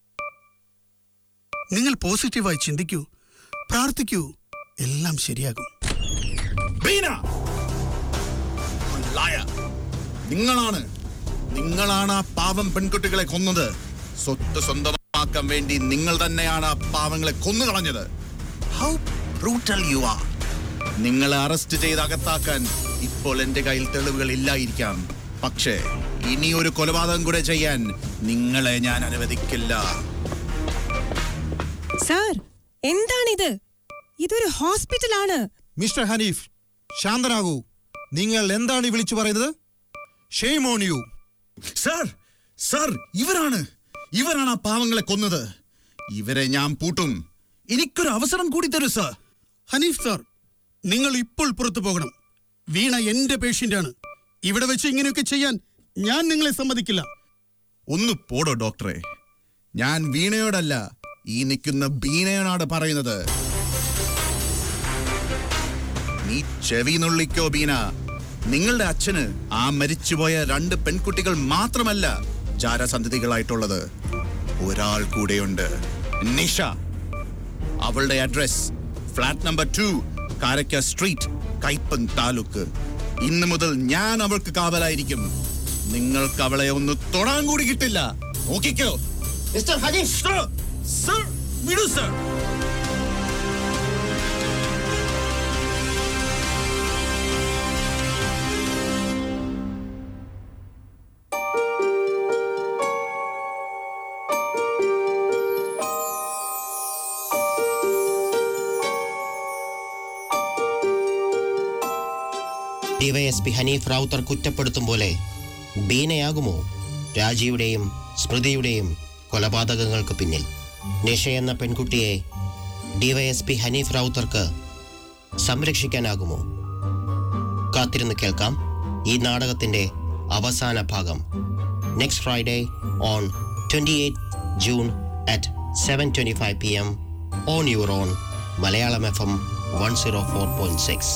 നിങ്ങൾ പോസിറ്റീവായി ചിന്തിക്കൂ പ്രാർത്ഥിക്കൂ എല്ലാം ശരിയാകും ബീന Liar. നിങ്ങളാണ് നിങ്ങളാണ് ആ പാവം പെൺകുട്ടികളെ കൊന്നത് സ്വത്ത് സ്വന്തമാക്കാൻ വേണ്ടി നിങ്ങൾ തന്നെയാണ് ആ പാവങ്ങളെ കൊന്നുകളഞ്ഞത് ഹൗ ബ്രൂട്ടൽ യു ആർ നിങ്ങളെ അറസ്റ്റ് ചെയ്ത് അകത്താക്കാൻ ഇപ്പോൾ എന്റെ കയ്യിൽ തെളിവുകൾ ഇല്ലായിരിക്കാം പക്ഷേ ഇനി ഒരു കൊലപാതകം കൂടെ ചെയ്യാൻ നിങ്ങളെ ഞാൻ അനുവദിക്കില്ല സർ എന്താണിത് ഇതൊരു ഹോസ്പിറ്റലാണ് മിസ്റ്റർ ഹനീഫ് ശാന്തനാകൂ നിങ്ങൾ എന്താണ് ഈ വിളിച്ചു പറയുന്നത് shame on you sir sir ഇവരാണ് ഇവരാണ് ആ പാവങ്ങളെ കൊന്നത് ഇവരെ ഞാൻ പൂട്ടും എനിക്കൊരു അവസരം കൂടി തരൂ സർ ഹനീഫ് സാർ നിങ്ങൾ ഇപ്പോൾ പുറത്തു പോകണം വീണ എന്റെ പേഷ്യന്റാണ് ഇവിടെ വെച്ച് ഇങ്ങനെയൊക്കെ ചെയ്യാൻ ഞാൻ നിങ്ങളെ സമ്മതിക്കില്ല ഒന്ന് പോടോ ഡോക്ടറെ ഞാൻ വീണയോടല്ല ഈ നിൽക്കുന്ന ബീനയോടാണ് പറയുന്നത് നീ ചെവി നുള്ളിക്കോ ബീന നിങ്ങളുടെ അച്ഛന് ആ മരിച്ചുപോയ രണ്ട് പെൺകുട്ടികൾ മാത്രമല്ല ജാരസന്ധതികളായിട്ടുള്ളത് ഒരാൾ കൂടെയുണ്ട് നിഷ അവളുടെ address flat number two Karakka street Kaippan taluk ഇന്ന് മുതൽ ഞാൻ അവൾക്ക് കാവലായിരിക്കും നിങ്ങൾക്ക് അവളെ ഒന്ന് തൊടാൻ കൂടി കിട്ടില്ല നോക്കിക്കോ മിസ്റ്റർ ഹരീഷ് സർ സർ വിടൂ സർ ഡിവൈഎസ്പി ഹനീഫ് റാവുത്തർ കുറ്റപ്പെടുത്തും പോലെ ബീനയാകുമോ രാജിയുടെയും സ്മൃതിയുടെയും കൊലപാതകങ്ങൾക്ക് പിന്നിൽ നിഷ എന്ന പെൺകുട്ടിയെ ഡിവൈഎസ്പി ഹനീഫ് റാവുത്തർക്ക് സംരക്ഷിക്കാനാകുമോ കാത്തിരുന്ന് കേൾക്കാം ഈ നാടകത്തിന്റെ അവസാന ഭാഗം next Friday on twenty eight June at seven twenty five P M on your on Malayalam F M one zero four point six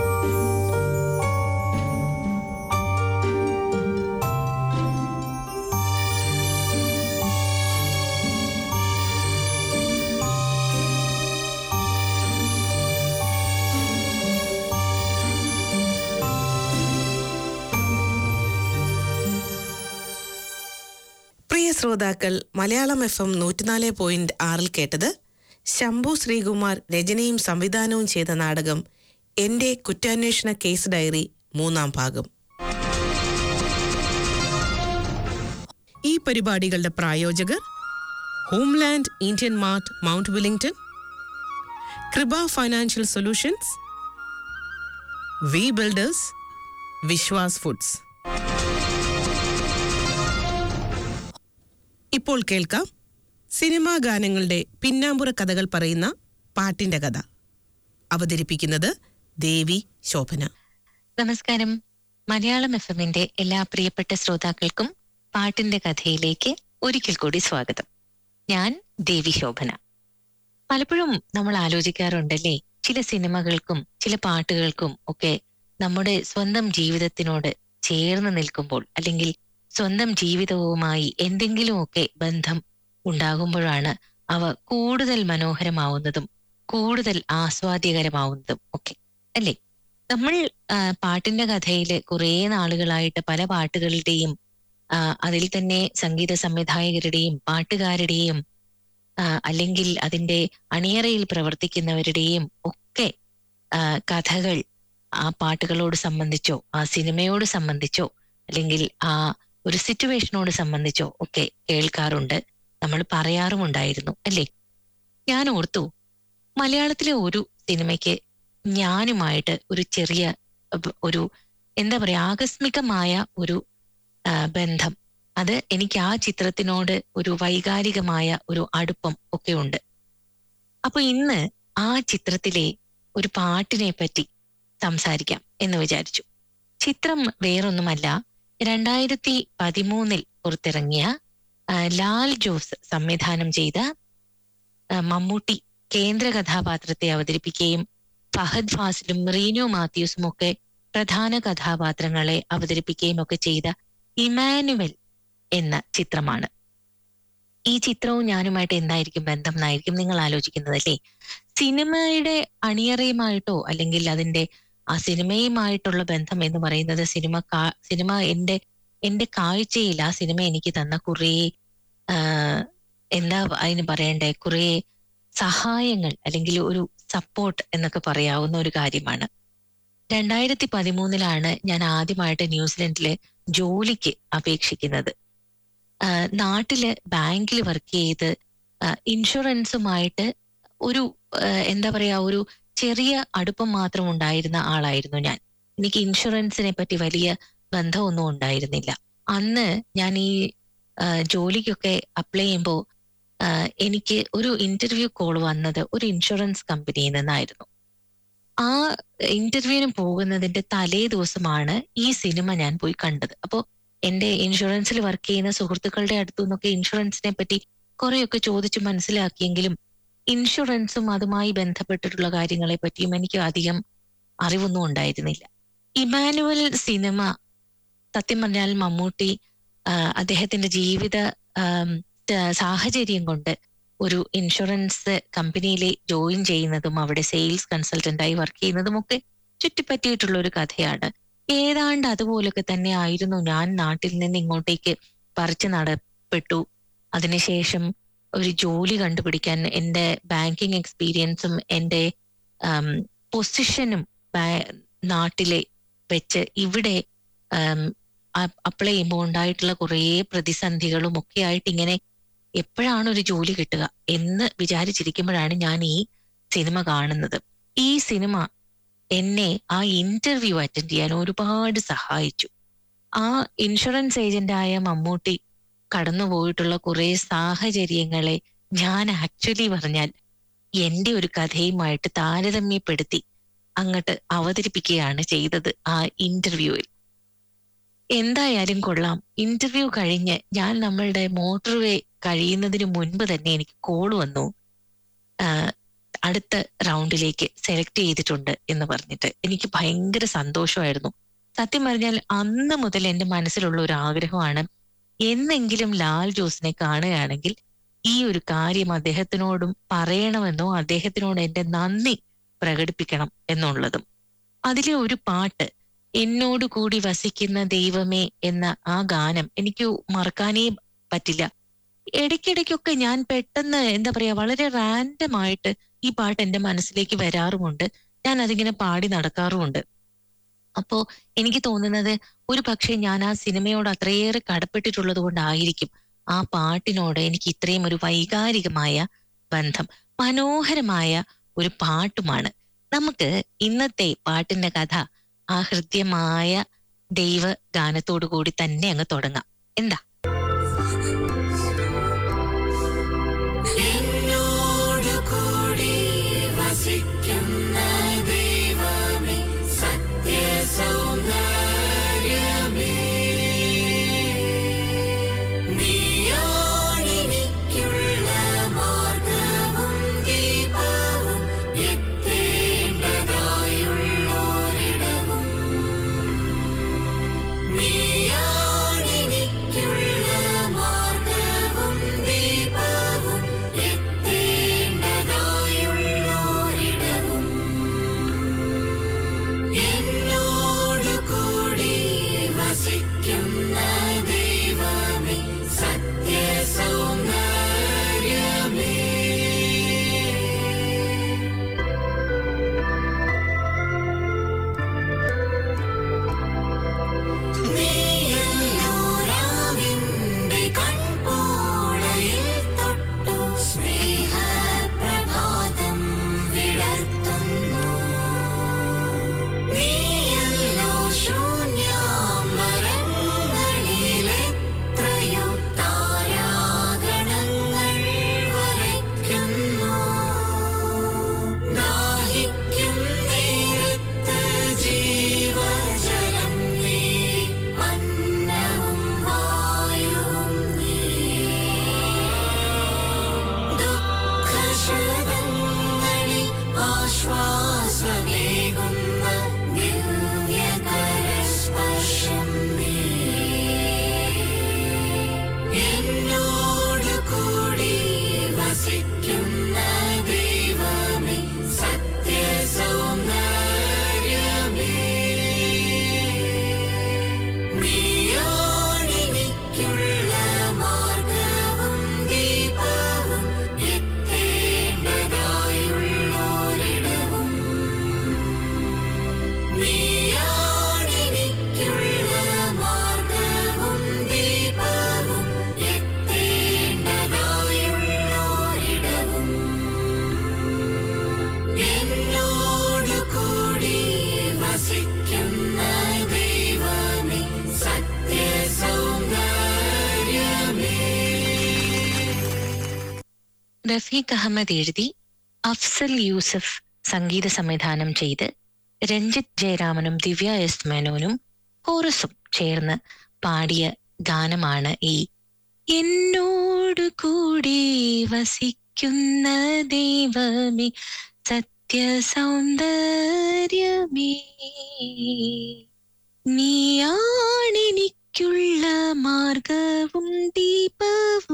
പ്രിയ ശ്രോതാക്കൾ മലയാളം എഫ് എം നൂറ്റിനാല് പോയിന്റ് ആറിൽ കേട്ടത് ശംഭു ശ്രീകുമാർ രചനയും സംവിധാനവും ചെയ്ത നാടകം എന്റെ കുറ്റാന്വേഷണ കേസ് ഡയറി മൂന്നാം ഭാഗം ഈ പരിപാടികളുടെ പ്രായോജകർ Homeland Indian Mart Mount Wellington Kripa financial solutions V builders Vishwas foods ഇപ്പോൾ കേൾക്കാം സിനിമാ ഗാനങ്ങളുടെ പിന്നാമ്പുറ കഥകൾ പറയുന്ന പാട്ടിന്റെ കഥ അവതരിപ്പിക്കുന്നത് ദേവി ശോഭന നമസ്കാരം മലയാളം എഫ് എമ്മിന്റെ എല്ലാ പ്രിയപ്പെട്ട ശ്രോതാക്കൾക്കും പാട്ടിന്റെ കഥയിലേക്ക് ഒരിക്കൽ കൂടി സ്വാഗതം ഞാൻ ദേവി ശോഭന പലപ്പോഴും നമ്മൾ ആലോചിക്കാറുണ്ടല്ലേ ചില സിനിമകൾക്കും ചില പാട്ടുകൾക്കും ഒക്കെ നമ്മുടെ സ്വന്തം ജീവിതത്തിനോട് ചേർന്ന് നിൽക്കുമ്പോൾ അല്ലെങ്കിൽ സ്വന്തം ജീവിതവുമായി എന്തെങ്കിലുമൊക്കെ ബന്ധം ഉണ്ടാകുമ്പോഴാണ് അവ കൂടുതൽ മനോഹരമാവുന്നതും കൂടുതൽ ആസ്വാദ്യകരമാവുന്നതും ഒക്കെ അല്ലേ നമ്മൾ ആ, പാട്ടിന്റെ കഥയില് കുറേ നാളുകളായിട്ട് പല പാട്ടുകളുടെയും ആ, അതിൽ തന്നെ സംഗീത സംവിധായകരുടെയും പാട്ടുകാരുടെയും ആ, അല്ലെങ്കിൽ അതിന്റെ അണിയറയിൽ പ്രവർത്തിക്കുന്നവരുടെയും ഒക്കെ ആ, കഥകൾ ആ പാട്ടുകളോട് സംബന്ധിച്ചോ ആ സിനിമയോട് സംബന്ധിച്ചോ അല്ലെങ്കിൽ ആ ഒരു സിറ്റുവേഷനോട് സംബന്ധിച്ചോ ഒക്കെ കേൾക്കാറുണ്ട് നമ്മൾ പറയാറുമുണ്ടായിരുന്നു അല്ലേ ഞാൻ ഓർത്തു മലയാളത്തിലെ ഒരു സിനിമയ്ക്ക് ഞാനുമായിട്ട് ഒരു ചെറിയ ബ- ഒരു എന്താ പറയാ ആകസ്മികമായ ഒരു ആ, ബന്ധം അത് എനിക്ക് ആ ചിത്രത്തിനോട് ഒരു വൈകാരികമായ ഒരു അടുപ്പം ഒക്കെ ഉണ്ട് അപ്പൊ ഇന്ന് ആ ചിത്രത്തിലെ ഒരു പാട്ടിനെ പറ്റി സംസാരിക്കാം എന്ന് വിചാരിച്ചു ചിത്രം വേറൊന്നുമല്ല രണ്ടായിരത്തി പതിമൂന്നിൽ പുറത്തിറങ്ങിയ ആ, ലാൽ ജോസ് സംവിധാനം ചെയ്ത ആ, മമ്മൂട്ടി കേന്ദ്ര കഥാപാത്രത്തെ അവതരിപ്പിക്കുകയും ഫഹദ് ഫാസിലും റീനു മാത്യൂസും ഒക്കെ പ്രധാന കഥാപാത്രങ്ങളെ അവതരിപ്പിക്കുകയും ഒക്കെ ചെയ്ത ഇമാനുവൽ എന്ന ചിത്രമാണ് ഈ ചിത്രവും ഞാനുമായിട്ട് എന്തായിരിക്കും ബന്ധം എന്നായിരിക്കും നിങ്ങൾ ആലോചിക്കുന്നത് അല്ലേ സിനിമയുടെ അണിയറയുമായിട്ടോ അല്ലെങ്കിൽ അതിന്റെ ആ സിനിമയുമായിട്ടുള്ള ബന്ധം എന്ന് പറയുന്നത് സിനിമ കാ- സിനിമ എന്റെ എന്റെ കാഴ്ചയിൽ ആ സിനിമ എനിക്ക് തന്ന കുറേ ആ, എന്താ അതിന് പറയണ്ടേ കുറേ സഹായങ്ങൾ അല്ലെങ്കിൽ ഒരു സപ്പോർട്ട് എന്നൊക്കെ പറയാവുന്ന ഒരു കാര്യമാണ് രണ്ടായിരത്തി പതിമൂന്നിലാണ് ഞാൻ ആദ്യമായിട്ട് ന്യൂസിലൻഡില് ജോലിക്ക് അപേക്ഷിക്കുന്നത് ആ, നാട്ടില് ബാങ്കിൽ വർക്ക് ചെയ്ത് ആ, ഇൻഷുറൻസുമായിട്ട് ഒരു ആ, എന്താ പറയാ ഒരു ചെറിയ അടുപ്പം മാത്രം ഉണ്ടായിരുന്ന ആളായിരുന്നു ഞാൻ എനിക്ക് ഇൻഷുറൻസിനെ പറ്റി വലിയ ബന്ധമൊന്നും ഉണ്ടായിരുന്നില്ല അന്ന് ഞാൻ ഈ ആ, ജോലിക്കൊക്കെ അപ്ലൈ ചെയ്യുമ്പോൾ എനിക്ക് ഒരു ഇന്റർവ്യൂ കോൾ വന്നത് ഒരു ഇൻഷുറൻസ് കമ്പനിയിൽ നിന്നായിരുന്നു ആ ഇന്റർവ്യൂവിന് പോകുന്നതിന്റെ തലേ ദിവസമാണ് ഈ സിനിമ ഞാൻ പോയി കണ്ടത് അപ്പോൾ എന്റെ ഇൻഷുറൻസിൽ വർക്ക് ചെയ്യുന്ന സുഹൃത്തുക്കളുടെ അടുത്തു നിന്നൊക്കെ ഇൻഷുറൻസിനെ പറ്റി കുറെയൊക്കെ ചോദിച്ചു മനസ്സിലാക്കിയെങ്കിലും ഇൻഷുറൻസും അതുമായി ബന്ധപ്പെട്ടിട്ടുള്ള കാര്യങ്ങളെ പറ്റിയും എനിക്ക് അധികം അറിവൊന്നും ഉണ്ടായിരുന്നില്ല ഇമാനുവൽ സിനിമ സത്യം പറഞ്ഞാൽ മമ്മൂട്ടി ആ, അദ്ദേഹത്തിന്റെ ജീവിത ആം, ത- സാഹചര്യം കൊണ്ട് ഒരു ഇൻഷുറൻസ് കമ്പനിയിൽ ജോയിൻ ചെയ്യുന്നതും അവിടെ സെയിൽസ് കൺസൾട്ടന്റായി വർക്ക് ചെയ്യുന്നതും ഒക്കെ ചുറ്റിപ്പറ്റിയിട്ടുള്ള ഒരു കഥയാണ് ഏതാണ്ട് അതുപോലൊക്കെ തന്നെ ആയിരുന്നു ഞാൻ നാട്ടിൽ നിന്ന് ഇങ്ങോട്ടേക്ക് പറിച്ചു നടപ്പെട്ടു അതിനുശേഷം ഒരു ജോലി കണ്ടുപിടിക്കാൻ എൻ്റെ ബാങ്കിങ് എക്സ്പീരിയൻസും എൻ്റെ പൊസിഷനും നാട്ടിലെ വെച്ച് ഇവിടെ അപ്ലൈ ചെയ്യുമ്പോൾ ഉണ്ടായിട്ടുള്ള കുറേ പ്രതിസന്ധികളും ഒക്കെ ആയിട്ട് ഇങ്ങനെ എപ്പോഴാണ് ഒരു ജോലി കിട്ടുക എന്ന് വിചാരിച്ചിരിക്കുമ്പോഴാണ് ഞാൻ ഈ സിനിമ കാണുന്നത് ഈ സിനിമ എന്നെ ആ ഇന്റർവ്യൂ അറ്റൻഡ് ചെയ്യാൻ ഒരുപാട് സഹായിച്ചു ആ ഇൻഷുറൻസ് ഏജന്റായ മമ്മൂട്ടി കടന്നുപോയിട്ടുള്ള കുറെ സാഹചര്യങ്ങളെ ഞാൻ ആക്ച്വലി പറഞ്ഞാൽ എന്റെ ഒരു കഥയുമായിട്ട് താരതമ്യപ്പെടുത്തി അങ്ങോട്ട് അവതരിപ്പിക്കുകയാണ് ചെയ്തത് ആ ഇന്റർവ്യൂവിൽ എന്തായാലും കൊള്ളാം ഇന്റർവ്യൂ കഴിഞ്ഞ് ഞാൻ നമ്മളുടെ മോട്ടോർവേ കഴിയുന്നതിന് മുൻപ് തന്നെ എനിക്ക് കോൾ വന്നു അടുത്ത റൗണ്ടിലേക്ക് സെലക്ട് ചെയ്തിട്ടുണ്ട് എന്ന് പറഞ്ഞിട്ട് എനിക്ക് ഭയങ്കര സന്തോഷമായിരുന്നു സത്യം പറഞ്ഞാൽ അന്ന് മുതൽ എന്റെ മനസ്സിലുള്ള ഒരു ആഗ്രഹമാണ് എന്നെങ്കിലും ലാൽ ജോസിനെ കാണുകയാണെങ്കിൽ ഈ ഒരു കാര്യം അദ്ദേഹത്തിനോടും പറയണമെന്നോ അദ്ദേഹത്തിനോട് എന്റെ നന്ദി പ്രകടിപ്പിക്കണം എന്നുള്ളതും അതിലെ ഒരു പാട്ട് എന്നോട് കൂടി വസിക്കുന്ന ദൈവമേ എന്ന ആ ഗാനം എനിക്ക് മറക്കാനേ പറ്റില്ല ഇടയ്ക്കിടയ്ക്കൊക്കെ ഞാൻ പെട്ടെന്ന് എന്താ പറയാ വളരെ റാൻഡം ആയിട്ട് ഈ പാട്ട് എന്റെ മനസ്സിലേക്ക് വരാറുമുണ്ട് ഞാൻ അതിങ്ങനെ പാടി നടക്കാറുമുണ്ട് അപ്പോ എനിക്ക് തോന്നുന്നത് ഒരു പക്ഷേ ഞാൻ ആ സിനിമയോട് അത്രയേറെ കടപ്പെട്ടിട്ടുള്ളത് കൊണ്ടായിരിക്കും ആ പാട്ടിനോട് എനിക്ക് ഇത്രയും ഒരു വൈകാരികമായ ബന്ധം മനോഹരമായ ഒരു പാട്ടുമാണ് നമുക്ക് ഇന്നത്തെ പാട്ടിന്റെ കഥ ആ ഹൃദ്യമായ ദൈവ ഗാനത്തോടു കൂടി തന്നെ അങ്ങ് തുടങ്ങാം എന്താ എന്നോട് കൂടി വസിക്കുന്ന ദൈവമേ സത്യസൗന്ദര്യമേ നീയാണെനിക്കുള്ള മാർഗവും ദീപവും എത്തേണ്ടതായുള്ളോരിടവും നീയാണെനിക്കുള്ള മാർഗവും ദീപവും എത്തേണ്ടതായുള്ളോരിടവും എന്നോട് കൂടി വസിക്കുന്ന ദൈവമേ സത്യസൗന്ദര്യമേ നീയെല്ലോരാവിന്റെ കൺപോളയിൽ തൊട്ടു സ്നേഹപ്രഭാതം വിടർത്തുന്നു നീയല്ലോ ശൂന്യാമരങ്ങളിലെത്രയോ താരാഗണങ്ങൾ വരയ്ക്കുന്നു ദാഹിക്കും നേരത്ത് ജീവജലം നീ അന്നവും വായുവും നീ ദുഃഖശതങ്ങളിൽ ആശ്വാസമേകുന്ന ദിവ്യകരസ്പർശം നീ എന്നോട് കൂടി വസിക്കുന്ന ദൈവമേ സത്യസൗന്ദര്യമേ നീയാണെനിക്കുള്ള മാർഗവും ദീപവും എത്തേണ്ടതായുള്ളോരിടവും നീയാണെനിക്കുള്ള മാർഗവും ദീപവും എത്തേണ്ടതായുള്ളോരിടവും എന്നോട് കൂടി വസിക്കുന്ന ദൈവമേ സത്യസൗന്ദര്യമേ റഫീഖ് അഹമ്മദ് എഴുതി അഫ്സൽ യൂസഫ് സംഗീത സംവിധാനം ചെയ്ത് രഞ്ജിത്ത് ജയരാമനും ദിവ്യ എസ് മേനോനും കോറസും ചേർന്ന് പാടിയ ഗാനമാണ് ഈ എന്നോട് കൂടി വസിക്കുന്ന ദൈവമേ സത്യസൗന്ദര്യമേ നീയാണെനിക്കുള്ള മാർഗവും ദീപവും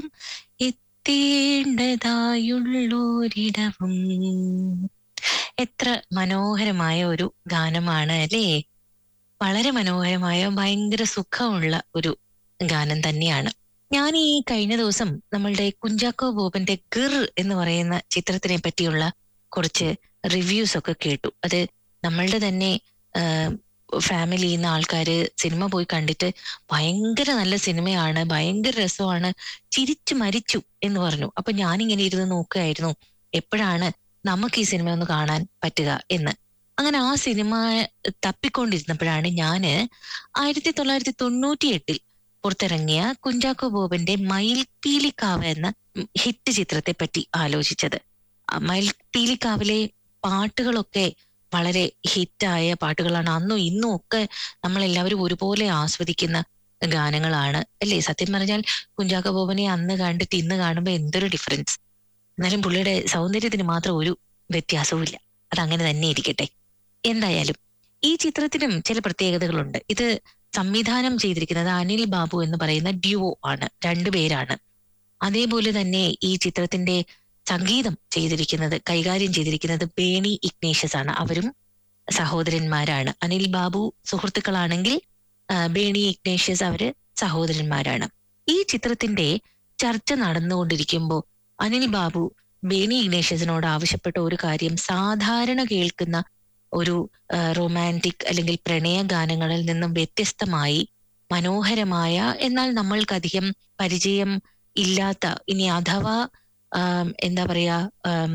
എത്തേണ്ടതായുള്ളോരിടവും എത്ര മനോഹരമായ ഒരു ഗാനമാണ് അല്ലേ വളരെ മനോഹരമായ ഭയങ്കര സുഖമുള്ള ഒരു ഗാനം തന്നെയാണ് ഞാൻ ഈ കഴിഞ്ഞ ദിവസം നമ്മളുടെ കുഞ്ചാക്കോ ബോബന്റെ ഗിർ എന്ന് പറയുന്ന ചിത്രത്തിനെ പറ്റിയുള്ള കുറച്ച് റിവ്യൂസ് ഒക്കെ കേട്ടു അത് നമ്മളുടെ തന്നെ ഫാമിലിയിൽ നിന്ന് ആൾക്കാര് സിനിമ പോയി കണ്ടിട്ട് ഭയങ്കര നല്ല സിനിമയാണ് ഭയങ്കര രസമാണ് ചിരിച്ചു മരിച്ചു എന്ന് പറഞ്ഞു അപ്പൊ ഞാനിങ്ങനെ ഇരുന്ന് നോക്കുകയായിരുന്നു എപ്പോഴാണ് നമുക്ക് ഈ സിനിമ ഒന്ന് കാണാൻ പറ്റുക എന്ന് അങ്ങനെ ആ സിനിമ തപ്പിക്കൊണ്ടിരുന്നപ്പോഴാണ് ഞാന് ആയിരത്തി തൊള്ളായിരത്തി തൊണ്ണൂറ്റി എട്ടിൽ പുറത്തിറങ്ങിയ കുഞ്ചാക്കോ ബോബന്റെ മയിൽ പീലിക്കാവ് എന്ന ഹിറ്റ് ചിത്രത്തെ പറ്റി ആലോചിച്ചത് ആ മയിൽ പീലിക്കാവിലെ പാട്ടുകളൊക്കെ വളരെ ഹിറ്റായ പാട്ടുകളാണ് അന്നും ഇന്നും ഒക്കെ നമ്മൾ എല്ലാവരും ഒരുപോലെ ആസ്വദിക്കുന്ന ഗാനങ്ങളാണ് അല്ലേ സത്യം പറഞ്ഞാൽ കുഞ്ചാക്കോ ബോബനെ അന്ന് കണ്ടിട്ട് ഇന്ന് കാണുമ്പോൾ എന്തൊരു ഡിഫറൻസ് എന്നാലും പുള്ളിയുടെ സൗന്ദര്യത്തിന് മാത്രം ഒരു വ്യത്യാസവുമില്ല അതങ്ങനെ തന്നെ ഇരിക്കട്ടെ എന്തായാലും ഈ ചിത്രത്തിനും ചില പ്രത്യേകതകളുണ്ട് ഇത് സംവിധാനം ചെയ്തിരിക്കുന്നത് അനിൽ ബാബു എന്ന് പറയുന്ന ഡ്യുവോ ആണ് രണ്ടുപേരാണ് അതേപോലെ തന്നെ ഈ ചിത്രത്തിന്റെ സംഗീതം ചെയ്തിരിക്കുന്നത് കൈകാര്യം ചെയ്തിരിക്കുന്നത് ബേണി ഇഗ്നേഷ്യസ് ആണ് അവരും സഹോദരന്മാരാണ് അനിൽ ബാബു സുഹൃത്തുക്കളാണെങ്കിൽ ആ, ബേണി ഇഗ്നേഷ്യസ് അവര് സഹോദരന്മാരാണ് ഈ ചിത്രത്തിന്റെ ചർച്ച നടന്നുകൊണ്ടിരിക്കുമ്പോൾ അനിൽ ബാബു ബേണി ഇഗ്നേഷ്യസിനോട് ആവശ്യപ്പെട്ട ഒരു കാര്യം സാധാരണ കേൾക്കുന്ന ഒരു റൊമാൻറ്റിക് അല്ലെങ്കിൽ പ്രണയ ഗാനങ്ങളിൽ നിന്നും വ്യത്യസ്തമായി മനോഹരമായ എന്നാൽ നമ്മൾക്കധികം പരിചയം ഇല്ലാത്ത ഇനി അഥവാ ആം, എന്താ പറയാ ആം,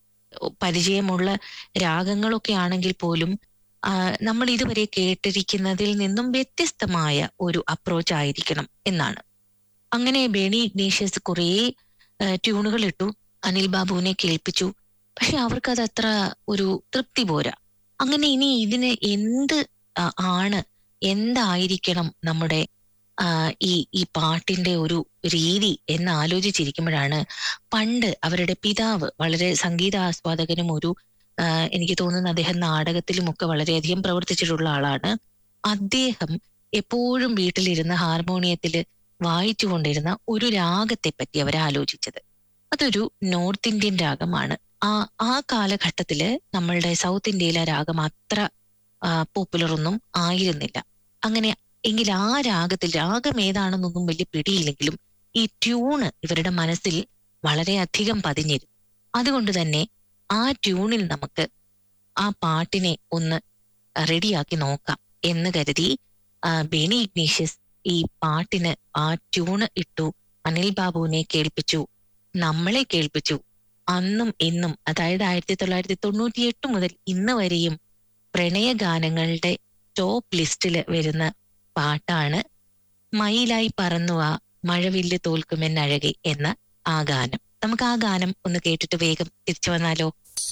പരിചയമുള്ള രാഗങ്ങളൊക്കെ ആണെങ്കിൽ പോലും ആ, നമ്മൾ ഇതുവരെ കേട്ടിരിക്കുന്നതിൽ നിന്നും വ്യത്യസ്തമായ ഒരു അപ്രോച്ച് ആയിരിക്കണം എന്നാണ് അങ്ങനെ ബേണി ഇഗ്നേഷ്യസ് കുറേ ട്യൂണുകൾ ഇട്ടു അനിൽ ബാബുവിനെ കേൾപ്പിച്ചു പക്ഷെ അവർക്കത് അത്ര ഒരു തൃപ്തി പോരാ അങ്ങനെ ഇനി ഇതിന് എന്ത് ആ, ആണ് എന്തായിരിക്കണം നമ്മുടെ ആ, ഈ ഈ പാട്ടിന്റെ ഒരു രീതി എന്ന് ആലോചിച്ചിരിക്കുമ്പോഴാണ് പണ്ട് അവരുടെ പിതാവ് വളരെ സംഗീത ആസ്വാദകനും ഒരു ആ, എനിക്ക് തോന്നുന്നു അദ്ദേഹം നാടകത്തിലുമൊക്കെ വളരെയധികം പ്രവർത്തിച്ചിട്ടുള്ള ആളാണ് അദ്ദേഹം എപ്പോഴും വീട്ടിലിരുന്ന് ഹാർമോണിയത്തിൽ വായിച്ചുകൊണ്ടിരുന്ന ഒരു രാഗത്തെ പറ്റി അവർ ആലോചിച്ചത് അതൊരു നോർത്ത് ഇന്ത്യൻ രാഗമാണ് ആ ആ കാലഘട്ടത്തില് നമ്മളുടെ സൗത്ത് ഇന്ത്യയിലെ രാഗം അത്ര പോപ്പുലർ ഒന്നും ആയിരുന്നില്ല അങ്ങനെ എങ്കിൽ ആ രാഗത്തിൽ രാഗം ഏതാണെന്നൊന്നും വലിയ പിടിയില്ലെങ്കിലും ഈ ട്യൂണ് ഇവരുടെ മനസ്സിൽ വളരെയധികം പതിഞ്ഞിരുന്നു അതുകൊണ്ട് തന്നെ ആ ട്യൂണിൽ നമുക്ക് ആ പാട്ടിനെ ഒന്ന് റെഡിയാക്കി നോക്കാം എന്ന് കരുതി ആ, ബെനി ഇഗ്നീഷ്യസ് ഈ പാട്ടിന് ആ ട്യൂണ് ഇട്ടു അനിൽ ബാബുവിനെ കേൾപ്പിച്ചു നമ്മളെ കേൾപ്പിച്ചു അന്നും ഇന്നും അതായത് ആയിരത്തി തൊള്ളായിരത്തി തൊണ്ണൂറ്റി എട്ട് മുതൽ ഇന്ന് വരെയും പ്രണയ ഗാനങ്ങളുടെ ടോപ്പ് ലിസ്റ്റിൽ വരുന്ന പാട്ടാണ് മയിലായി പറന്നുവ മഴവില്ല് തോൽക്കുമെന്നഴകെ എന്ന ആ ഗാനം നമുക്ക് ആ ഗാനം ഒന്ന് കേട്ടിട്ട് വേഗം തിരിച്ചു വന്നാലോ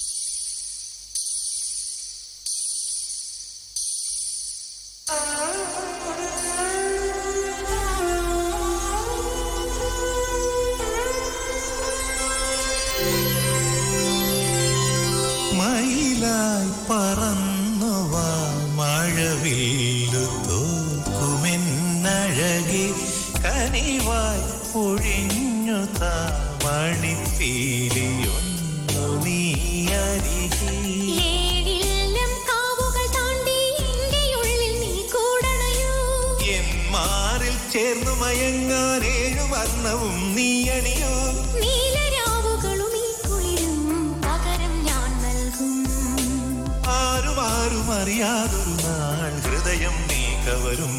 മയിലായി പറന്നുവാ മഴവില്ലു തോക്കുമെന്നഴകി കനിവായി ഒഴിഞ്ഞു താ മണിപ്പീലിയൊന്നു നീ അരികെ ഏഴില്ലം കാവുകൾ താണ്ടി എന്റെ ഉള്ളിൽ നീ കൂടണയോ എൻ മാറിൽ ചേർന്നു മയങ്ങാൻ ഏഴു വർണ്ണവും നീ അണിയോ നീലരാവുകളും ഈ കുളിരും പകരം ഞാൻ നൽകും ആരും ആരും അറിയാതൊരു നാൾ ഹൃദയം നീ കവരും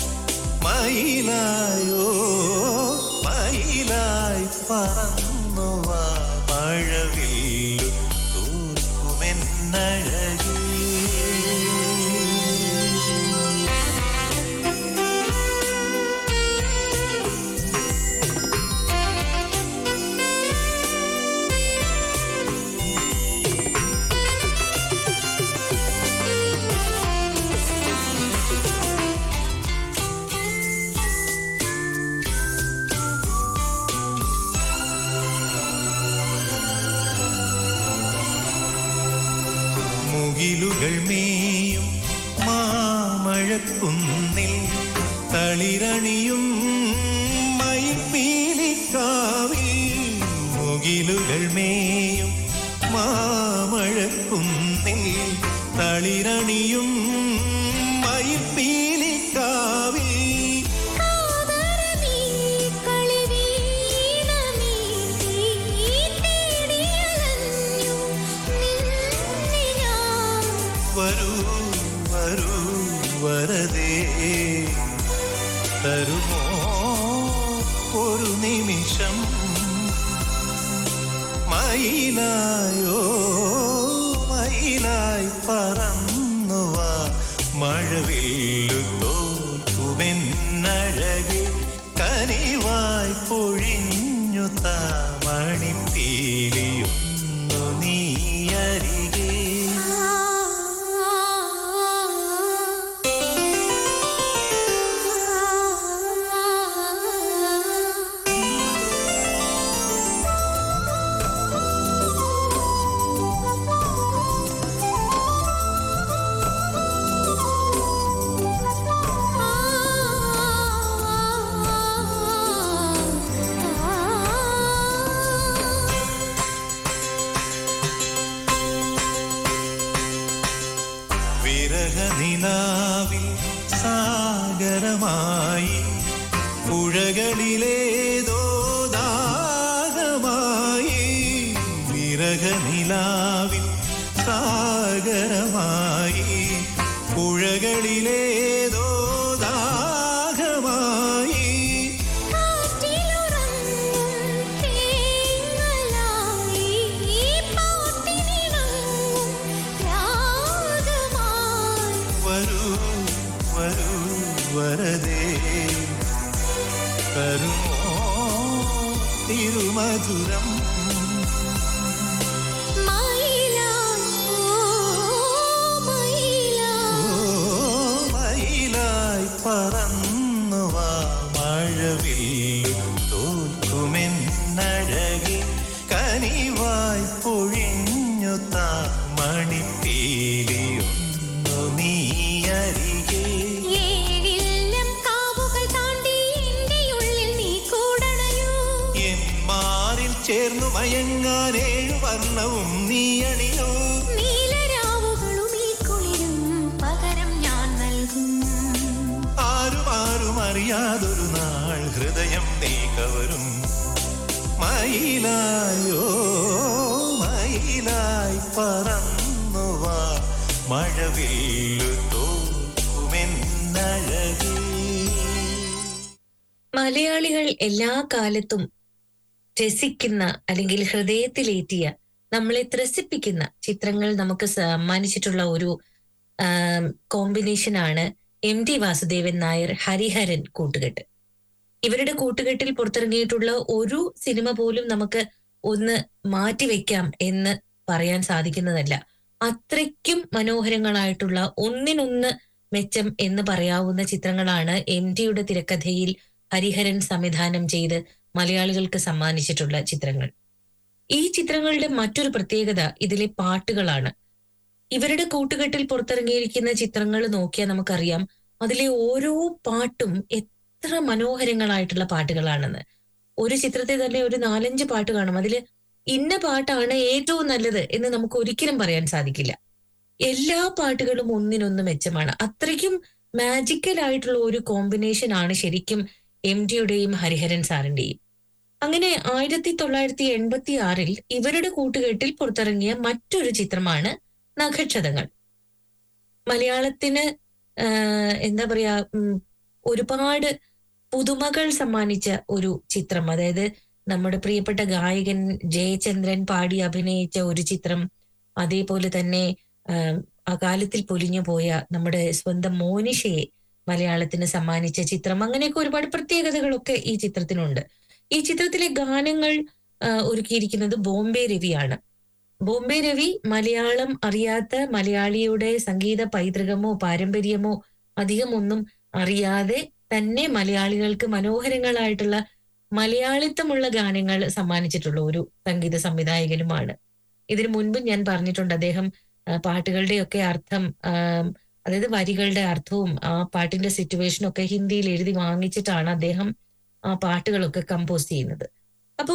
മയിലായോ മയിലായി പറന്നുവാ മഴവില്ലു മുകിലുകൾ മേയും മാമഴക്കുന്നിൽ തളിരണിയും മയിൽപ്പീലിക്കാവിൽ മുകിലുകൾ മേയും മാമഴക്കുന്നിൽ തളിരണിയും മയിൽപ്പീലിക്കാവിൽ കാതരമീ കളിവീണമീ നീ തേടിയലഞ്ഞു നിന്നെ ഞാൻ വരൂ വരൂ വരതേ തരുമോ ഒരു നിമിഷം മയിലായോ മയിലായി പറന്നുവാ മഴവില്ലു തോൽക്കുമെന്നഴകെ കനിവായി പൊഴിഞ്ഞു താമണിപ്പീലിയൊന്നു നീ അരികെ ആ സാഗരമായി പുഴകളിലേതോ ദാഹമായി വിരഹനിലാവിൽ സാഗരമായി പുഴകളിലേതോ ദാഹമായി വരൂ വരൂ വരതേ തരുമോ തിരുമധുരം മയിലായി പറന്നു വാ മഴവിൽ തോൽക്കുമെന്നഴകി കനിവായി പൊഴിഞ്ഞു താ മണിപ്പീലിയൊന്നു നീ അരികെ എൻ മാറിൽ ചേർന്നു മയങ്ങാൻ ഏഴു വർണ്ണവും നീ അണിയോ ആരും ആരും അറിയാതൊരു നാൾ ഹൃദയം നീ കവരും മയിലായോ മയിലായി പറന്നു വാ മഴവില്ലു തോക്കുമെന്നഴകേ മലയാളികൾ എല്ലാ കാലത്തും രസിക്കുന്ന അല്ലെങ്കിൽ ഹൃദയത്തിലേറ്റിയ നമ്മളെ ത്രസിപ്പിക്കുന്ന ചിത്രങ്ങൾ നമുക്ക് സമ്മാനിച്ചിട്ടുള്ള ഒരു കോമ്പിനേഷനാണ് എം ടി വാസുദേവൻ നായർ ഹരിഹരൻ കൂട്ടുകെട്ട് ഇവരുടെ കൂട്ടുകെട്ടിൽ പുറത്തിറങ്ങിയിട്ടുള്ള ഒരു സിനിമ പോലും നമുക്ക് ഒന്ന് മാറ്റിവെക്കാം എന്ന് പറയാൻ സാധിക്കുന്നതല്ല അത്രയ്ക്കും മനോഹരങ്ങളായിട്ടുള്ള ഒന്നിനൊന്ന് മെച്ചം എന്ന് പറയാവുന്ന ചിത്രങ്ങളാണ് എം ടിയുടെ തിരക്കഥയിൽ ഹരിഹരൻ സംവിധാനം ചെയ്ത് മലയാളികൾക്ക് സമ്മാനിച്ചിട്ടുള്ള ചിത്രങ്ങൾ ഈ ചിത്രങ്ങളുടെ മറ്റൊരു പ്രത്യേകത ഇതിലെ പാട്ടുകളാണ് ഇവരുടെ കൂട്ടുകെട്ടിൽ പുറത്തിറങ്ങിയിരിക്കുന്ന ചിത്രങ്ങൾ നോക്കിയാൽ നമുക്കറിയാം അതിലെ ഓരോ പാട്ടും എത്ര മനോഹരങ്ങളായിട്ടുള്ള പാട്ടുകളാണെന്ന് ഒരു ചിത്രത്തിൽ തന്നെ ഒരു നാലഞ്ച് പാട്ട് കാണും അതില് ഇന്ന പാട്ടാണ് ഏറ്റവും നല്ലത് എന്ന് നമുക്ക് ഒരിക്കലും പറയാൻ സാധിക്കില്ല എല്ലാ പാട്ടുകളും ഒന്നിനൊന്ന് മെച്ചമാണ് അത്രയ്ക്കും മാജിക്കൽ ആയിട്ടുള്ള ഒരു കോമ്പിനേഷൻ ആണ് ശരിക്കും എം ഡിയുടെയും ഹരിഹരൻ സാറിന്റെയും അങ്ങനെ ആയിരത്തി തൊള്ളായിരത്തി എൺപത്തി ആറിൽ ഇവരുടെ കൂട്ടുകെട്ടിൽ പുറത്തിറങ്ങിയ മറ്റൊരു ചിത്രമാണ് നഖക്ഷതങ്ങൾ മലയാളത്തിന് ആഹ് എന്താ പറയാ ഉം, ഒരുപാട് പുതുമകൾ സമ്മാനിച്ച ഒരു ചിത്രം അതായത് നമ്മുടെ പ്രിയപ്പെട്ട ഗായകൻ ജയചന്ദ്രൻ പാടി അഭിനയിച്ച ഒരു ചിത്രം അതേപോലെ തന്നെ ആഹ്, അകാലത്തിൽ പൊലിഞ്ഞു പോയ നമ്മുടെ സ്വന്തം മോനിഷയെ മലയാളത്തിന് സമ്മാനിച്ച ചിത്രം അങ്ങനെയൊക്കെ ഒരുപാട് പ്രത്യേകതകളൊക്കെ ഈ ചിത്രത്തിനുണ്ട് ഈ ചിത്രത്തിലെ ഗാനങ്ങൾ ആഹ്, ഒരുക്കിയിരിക്കുന്നത് ബോംബെ രവിയാണ് ബോംബെ രവി മലയാളം അറിയാത്ത മലയാളിയുടെ സംഗീത പൈതൃകമോ പാരമ്പര്യമോ അധികം ഒന്നും അറിയാതെ തന്നെ മലയാളികൾക്ക് മനോഹരങ്ങളായിട്ടുള്ള മലയാളിത്തമുള്ള ഗാനങ്ങൾ സമ്മാനിച്ചിട്ടുള്ള ഒരു സംഗീത സംവിധായകനുമാണ് ഇതിനു മുൻപ് ഞാൻ പറഞ്ഞിട്ടുണ്ട് അദ്ദേഹം ആ, പാട്ടുകളുടെയൊക്കെ അർത്ഥം ആം, അതായത് വരികളുടെ അർത്ഥവും ആ പാട്ടിന്റെ സിറ്റുവേഷനും ഒക്കെ ഹിന്ദിയിൽ എഴുതി വാങ്ങിച്ചിട്ടാണ് അദ്ദേഹം ആ പാട്ടുകളൊക്കെ കമ്പോസ് ചെയ്യുന്നത് അപ്പോ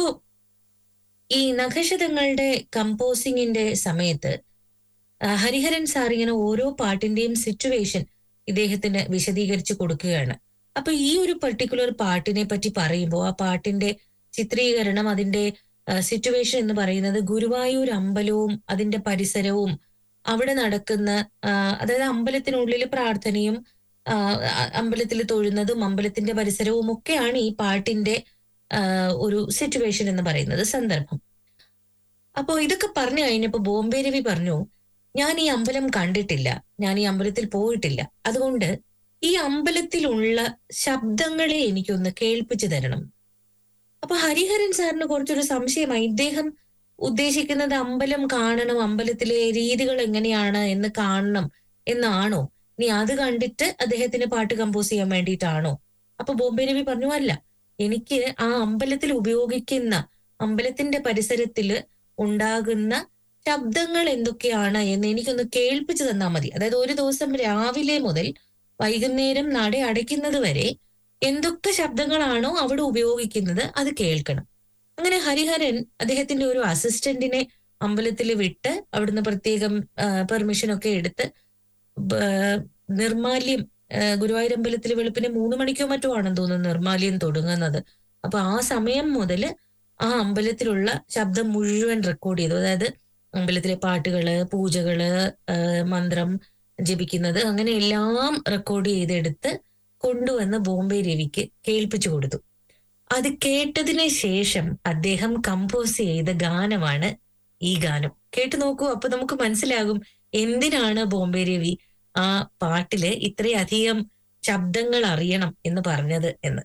ഈ നഖശതങ്ങളുടെ കമ്പോസിങ്ങിന്റെ സമയത്ത് ആ, ഹരിഹരൻ സാർ ഇങ്ങനെ ഓരോ പാട്ടിന്റെയും സിറ്റുവേഷൻ ഇദ്ദേഹത്തിന് വിശദീകരിച്ചു കൊടുക്കുകയാണ് അപ്പൊ ഈ ഒരു പെർട്ടിക്കുലർ പാട്ടിനെ പറ്റി പറയുമ്പോൾ ആ പാട്ടിന്റെ ചിത്രീകരണം അതിന്റെ സിറ്റുവേഷൻ എന്ന് പറയുന്നത് ഗുരുവായൂർ അമ്പലവും അതിന്റെ പരിസരവും അവിടെ നടക്കുന്ന ആ, അതായത് അമ്പലത്തിനുള്ളിൽ പ്രാർത്ഥനയും അമ്പലത്തിൽ തൊഴുന്നതും അമ്പലത്തിന്റെ പരിസരവും ഒക്കെയാണ് ഈ പാട്ടിന്റെ ആ, ഒരു സിറ്റുവേഷൻ എന്ന് പറയുന്നത് സന്ദർഭം അപ്പോ ഇതൊക്കെ പറഞ്ഞു കഴിഞ്ഞപ്പോ ബോംബെ രവി പറഞ്ഞു ഞാൻ ഈ അമ്പലം കണ്ടിട്ടില്ല ഞാൻ ഈ അമ്പലത്തിൽ പോയിട്ടില്ല അതുകൊണ്ട് ഈ അമ്പലത്തിലുള്ള ശബ്ദങ്ങളെ എനിക്കൊന്ന് കേൾപ്പിച്ചു തരണം അപ്പൊ ഹരിഹരൻ സാറിന് കുറച്ചൊരു സംശയമായി ഇദ്ദേഹം ഉദ്ദേശിക്കുന്നത് അമ്പലം കാണണം അമ്പലത്തിലെ രീതികൾ എങ്ങനെയാണ് എന്ന് കാണണം എന്നാണോ നീ അത് കണ്ടിട്ട് അദ്ദേഹത്തിന് പാട്ട് കമ്പോസ് ചെയ്യാൻ വേണ്ടിയിട്ടാണോ അപ്പൊ ബോംബെ രവി പറഞ്ഞു അല്ല എനിക്ക് ആ അമ്പലത്തിൽ ഉപയോഗിക്കുന്ന അമ്പലത്തിന്റെ പരിസരത്തില് ഉണ്ടാകുന്ന ശബ്ദങ്ങൾ എന്തൊക്കെയാണ് എന്ന് എനിക്കൊന്ന് കേൾപ്പിച്ചു തന്നാൽ മതി അതായത് ഒരു ദിവസം രാവിലെ മുതൽ വൈകുന്നേരം നട അടയ്ക്കുന്നത് വരെ എന്തൊക്കെ ശബ്ദങ്ങളാണോ അവിടെ ഉപയോഗിക്കുന്നത് അത് കേൾക്കണം അങ്ങനെ ഹരിഹരൻ അദ്ദേഹത്തിന്റെ ഒരു അസിസ്റ്റന്റിനെ അമ്പലത്തിൽ വിട്ട് അവിടുന്ന് പ്രത്യേകം പെർമിഷൻ ഒക്കെ എടുത്ത് ബ- നിർമാല്യം ആ, ഗുരുവായൂർ അമ്പലത്തിൽ വെളുപ്പിന് മൂന്ന് മണിക്കോ മറ്റോ ആണെന്ന് തോന്നുന്നു നിർമാല്യം തുടങ്ങുന്നത് അപ്പൊ ആ സമയം മുതൽ ആ അമ്പലത്തിലുള്ള ശബ്ദം മുഴുവൻ റെക്കോർഡ് ചെയ്തു അതായത് അമ്പലത്തിലെ പാട്ടുകള് പൂജകള് ആ, മന്ത്രം ജപിക്കുന്നത് അങ്ങനെ എല്ലാം റെക്കോർഡ് ചെയ്തെടുത്ത് കൊണ്ടുവന്ന് ബോംബെ രവിക്ക് കേൾപ്പിച്ചു കൊടുത്തു അത് കേട്ടതിന് ശേഷം അദ്ദേഹം കമ്പോസ് ചെയ്ത ഗാനമാണ് ഈ ഗാനം കേട്ടു നോക്കൂ അപ്പൊ നമുക്ക് മനസ്സിലാകും എന്തിനാണ് ബോംബെ രവി ആ പാട്ടില് ഇത്രയധികം ശബ്ദങ്ങൾ അറിയണം എന്ന് പറഞ്ഞത് എന്ന്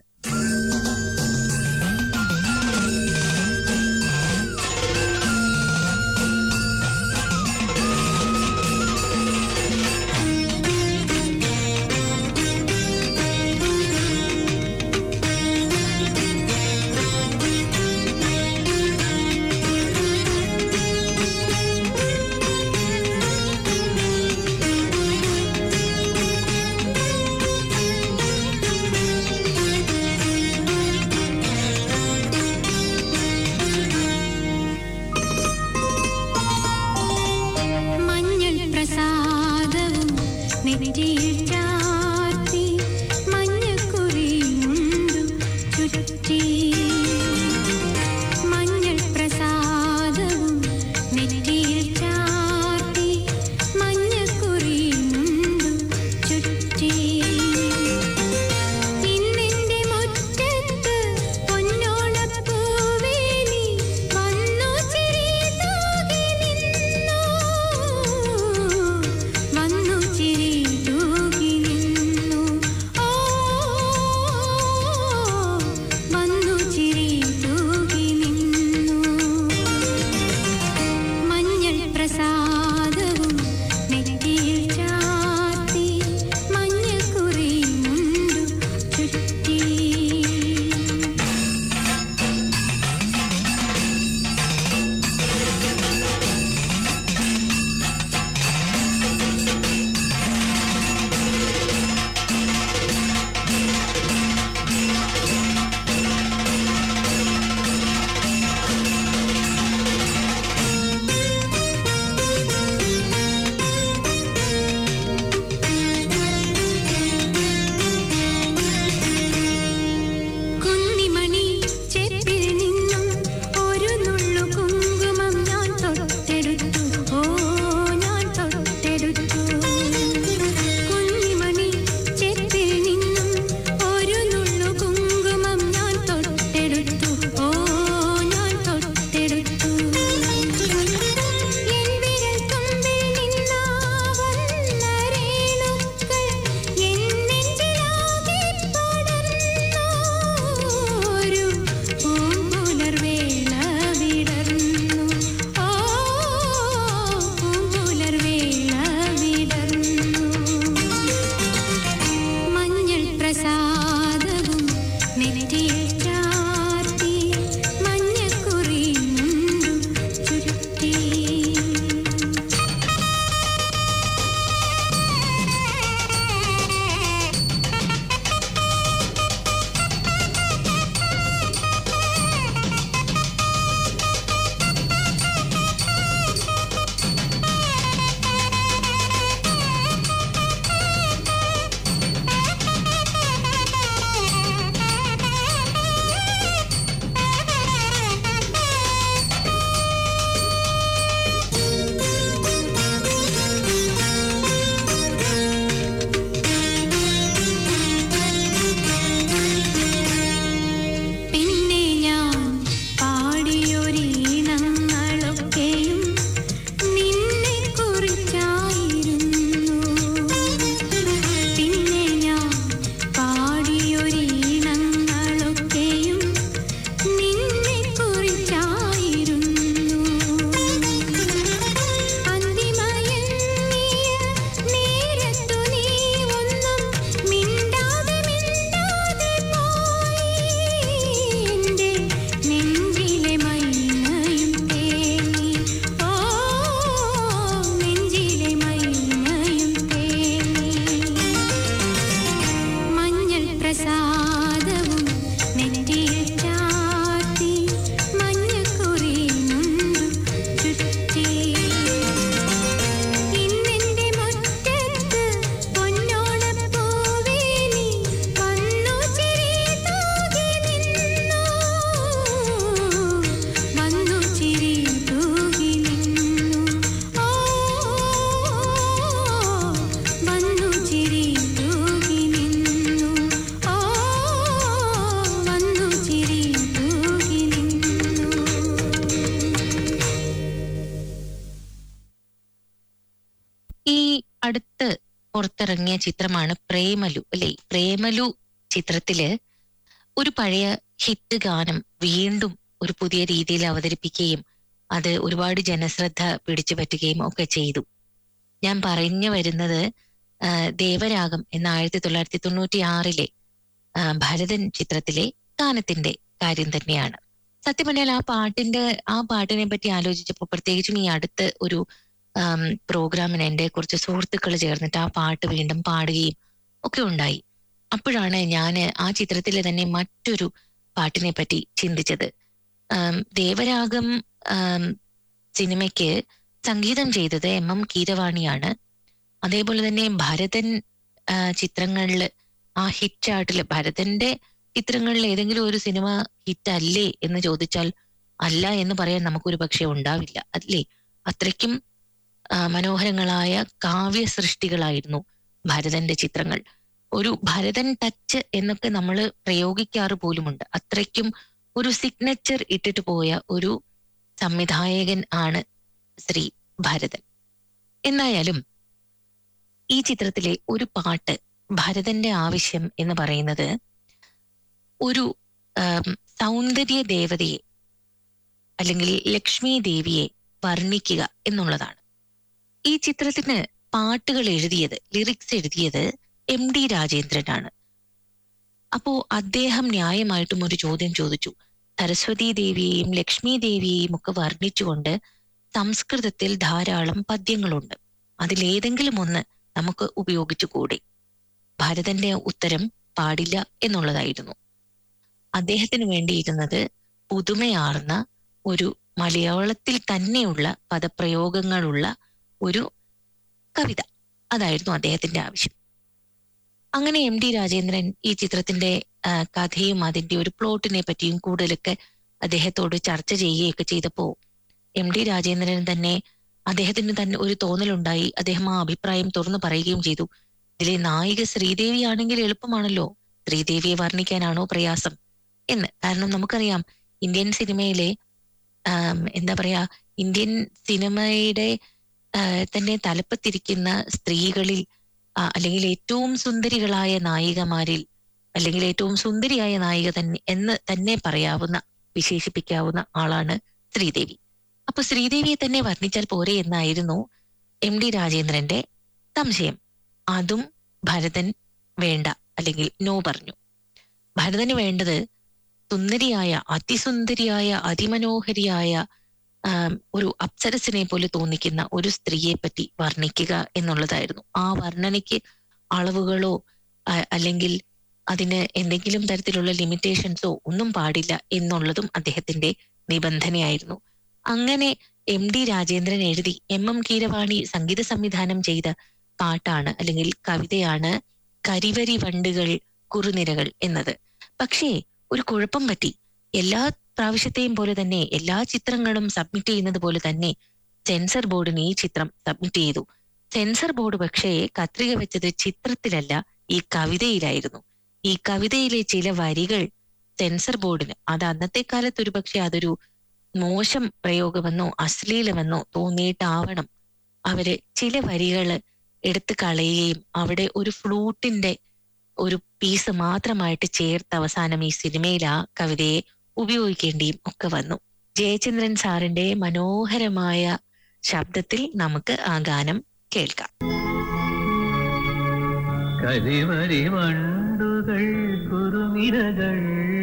ും പുറത്തിറങ്ങിയ ചിത്രമാണ് പ്രേമലു അല്ലെ പ്രേമലു ചിത്രത്തില് ഒരു പഴയ ഹിറ്റ് ഗാനം വീണ്ടും ഒരു പുതിയ രീതിയിൽ അവതരിപ്പിക്കുകയും അത് ഒരുപാട് ജനശ്രദ്ധ പിടിച്ചു പറ്റുകയും ഒക്കെ ചെയ്തു ഞാൻ പറഞ്ഞു വരുന്നത് ആ, ദേവരാഗം എന്ന ആയിരത്തി തൊള്ളായിരത്തി തൊണ്ണൂറ്റി ആറിലെ ഭരതൻ ചിത്രത്തിലെ ഗാനത്തിന്റെ കാര്യം തന്നെയാണ് സത്യം പറഞ്ഞാൽ ആ പാട്ടിന്റെ ആ പാട്ടിനെ പറ്റി ആലോചിച്ചപ്പോൾ പ്രത്യേകിച്ചും ഈ അടുത്ത് ഒരു ആം, പ്രോഗ്രാമിന് എൻ്റെ കുറച്ച് സുഹൃത്തുക്കൾ ചേർന്നിട്ട് ആ പാട്ട് വീണ്ടും പാടുകയും ഒക്കെ ഉണ്ടായി അപ്പോഴാണ് ഞാൻ ആ ചിത്രത്തിലെ തന്നെ മറ്റൊരു പാട്ടിനെ പറ്റി ചിന്തിച്ചത് ആം, ദേവരാഗം ആം, സിനിമയ്ക്ക് സംഗീതം ചെയ്തത് എം എം കീരവാണിയാണ് അതേപോലെ തന്നെ ഭരതൻ ആ, ചിത്രങ്ങളില് ആ ഹിറ്റ് ചാർട്ടില് ഭരതന്റെ ചിത്രങ്ങളിൽ ഏതെങ്കിലും ഒരു സിനിമ ഹിറ്റ് അല്ലേ എന്ന് ചോദിച്ചാൽ അല്ല എന്ന് പറയാൻ നമുക്കൊരു പക്ഷെ ഉണ്ടാവില്ല അല്ലേ അത്രയ്ക്കും ആ, മനോഹരങ്ങളായ കാവ്യ സൃഷ്ടികളായിരുന്നു ഭരതന്റെ ചിത്രങ്ങൾ ഒരു ഭരതൻ ടച്ച് എന്നൊക്കെ നമ്മൾ പ്രയോഗിക്കാറ് പോലുമുണ്ട് അത്രയ്ക്കും ഒരു സിഗ്നേച്ചർ ഇട്ടിട്ട് പോയ ഒരു സംവിധായകൻ ആണ് ശ്രീ ഭരതൻ എന്നായാലും ഈ ചിത്രത്തിലെ ഒരു പാട്ട് ഭരതന്റെ ആവശ്യം എന്ന് പറയുന്നത് ഒരു ആം, സൗന്ദര്യ ദേവതയെ അല്ലെങ്കിൽ ലക്ഷ്മി ദേവിയെ വർണ്ണിക്കുക എന്നുള്ളതാണ് ഈ ചിത്രത്തിന് പാട്ടുകൾ എഴുതിയത് ലിറിക്സ് എഴുതിയത് എം ഡി രാജേന്ദ്രനാണ് അപ്പോ അദ്ദേഹം ന്യായമായിട്ടും ഒരു ചോദ്യം ചോദിച്ചു സരസ്വതി ദേവിയെയും ലക്ഷ്മി ദേവിയെയും ഒക്കെ വർണ്ണിച്ചുകൊണ്ട് സംസ്കൃതത്തിൽ ധാരാളം പദ്യങ്ങളുണ്ട് അതിലേതെങ്കിലും ഒന്ന് നമുക്ക് ഉപയോഗിച്ചുകൂടെ ഭരതന്റെ ഉത്തരം പാടില്ല എന്നുള്ളതായിരുന്നു അദ്ദേഹത്തിന് വേണ്ടിയിരുന്നത് പുതുമയാർന്ന ഒരു മലയാളത്തിൽ തന്നെയുള്ള പദപ്രയോഗങ്ങളുള്ള ഒരു കവിത അതായിരുന്നു അദ്ദേഹത്തിന്റെ ആവശ്യം അങ്ങനെ എം ഡി രാജേന്ദ്രൻ ഈ ചിത്രത്തിന്റെ ആ, കഥയും അതിന്റെ ഒരു പ്ലോട്ടിനെ പറ്റിയും കൂടുതലൊക്കെ അദ്ദേഹത്തോട് ചർച്ച ചെയ്യുകയൊക്കെ ചെയ്തപ്പോ എം ഡി രാജേന്ദ്രൻ തന്നെ അദ്ദേഹത്തിന് തന്നെ ഒരു തോന്നലുണ്ടായി അദ്ദേഹം ആ അഭിപ്രായം തുറന്നു പറയുകയും ചെയ്തു ഇതിലെ നായിക ശ്രീദേവി ആണെങ്കിൽ എളുപ്പമാണല്ലോ ശ്രീദേവിയെ വർണ്ണിക്കാനാണോ പ്രയാസം എന്ന് കാരണം നമുക്കറിയാം ഇന്ത്യൻ സിനിമയിലെ ആം, എന്താ പറയാ ഇന്ത്യൻ സിനിമയുടെ ആ, തന്നെ തലപ്പത്തിരിക്കുന്ന സ്ത്രീകളിൽ ആ, അല്ലെങ്കിൽ ഏറ്റവും സുന്ദരികളായ നായികമാരിൽ അല്ലെങ്കിൽ ഏറ്റവും സുന്ദരിയായ നായിക തന്നെ എന്ന് തന്നെ പറയാവുന്ന വിശേഷിപ്പിക്കാവുന്ന ആളാണ് ശ്രീദേവി അപ്പൊ ശ്രീദേവിയെ തന്നെ വർണ്ണിച്ചാൽ പോരെ എന്നായിരുന്നു എം ഡി രാജേന്ദ്രന്റെ സംശയം അതും ഭരതൻ വേണ്ട അല്ലെങ്കിൽ നോ പറഞ്ഞു ഭരതന് വേണ്ടത് സുന്ദരിയായ അതിസുന്ദരിയായ അതിമനോഹരിയായ ആം, ഒരു അപ്സരസിനെ പോലെ തോന്നിക്കുന്ന ഒരു സ്ത്രീയെ പറ്റി വർണ്ണിക്കുക എന്നുള്ളതായിരുന്നു ആ വർണ്ണനയ്ക്ക് അളവുകളോ ആ- അല്ലെങ്കിൽ അതിന് എന്തെങ്കിലും തരത്തിലുള്ള ലിമിറ്റേഷൻസോ ഒന്നും പാടില്ല എന്നുള്ളതും അദ്ദേഹത്തിന്റെ നിബന്ധനയായിരുന്നു അങ്ങനെ എം ഡി രാജേന്ദ്രൻ എഴുതി എം എം കീരവാണി സംഗീത സംവിധാനം ചെയ്ത പാട്ടാണ് അല്ലെങ്കിൽ കവിതയാണ് കരിവരി വണ്ടുകൾ കുറുനിരകൾ എന്നത് പക്ഷേ ഒരു കുഴപ്പം പറ്റി എല്ലാ പ്രാവശ്യത്തെയും പോലെ തന്നെ എല്ലാ ചിത്രങ്ങളും സബ്മിറ്റ് ചെയ്യുന്നത് പോലെ തന്നെ സെൻസർ ബോർഡിന് ഈ ചിത്രം സബ്മിറ്റ് ചെയ്തു സെൻസർ ബോർഡ് പക്ഷേ കത്രിക വെച്ചത് ചിത്രത്തിലല്ല ഈ കവിതയിലായിരുന്നു ഈ കവിതയിലെ ചില വരികൾ സെൻസർ ബോർഡിന് അത് അന്നത്തെ കാലത്ത് ഒരു പക്ഷെ അതൊരു മോശം പ്രയോഗമെന്നോ അശ്ലീലമെന്നോ തോന്നിയിട്ടാവണം അവര് ചില വരികള് എടുത്തു കളയുകയും അവിടെ ഒരു ഫ്ലൂട്ടിന്റെ ഒരു പീസ് മാത്രമായിട്ട് ചേർത്ത് അവസാനം ഈ സിനിമയിൽ ആ കവിതയെ ഉപയോഗിക്കേണ്ടിയും ഒക്കെ വന്നു ജയചന്ദ്രൻ സാറിന്റെ മനോഹരമായ ശബ്ദത്തിൽ നമുക്ക് ആ ഗാനം കേൾക്കാം കരിവരി വണ്ടുകൾ കുറുനിരകൾ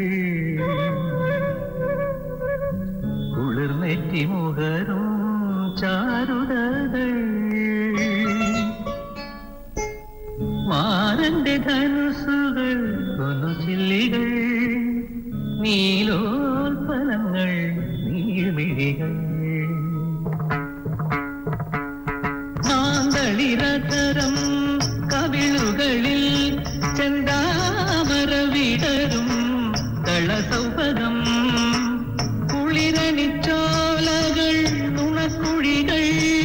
കുളിർനെറ്റി മുഖരും ചാരുതകൾ മാരന്റെ ധനുസുകൾ കൊലുചില്ലികൾ നീലോൽഫലങ്ങൾ നീഴ്മിഴികൾ മാന്തളിരതരം കവിളുകളിൽ ചെന്താമര വിടരും കളസൗപദം കുളിരണിച്ചോലകൾ നുണക്കുഴികൾ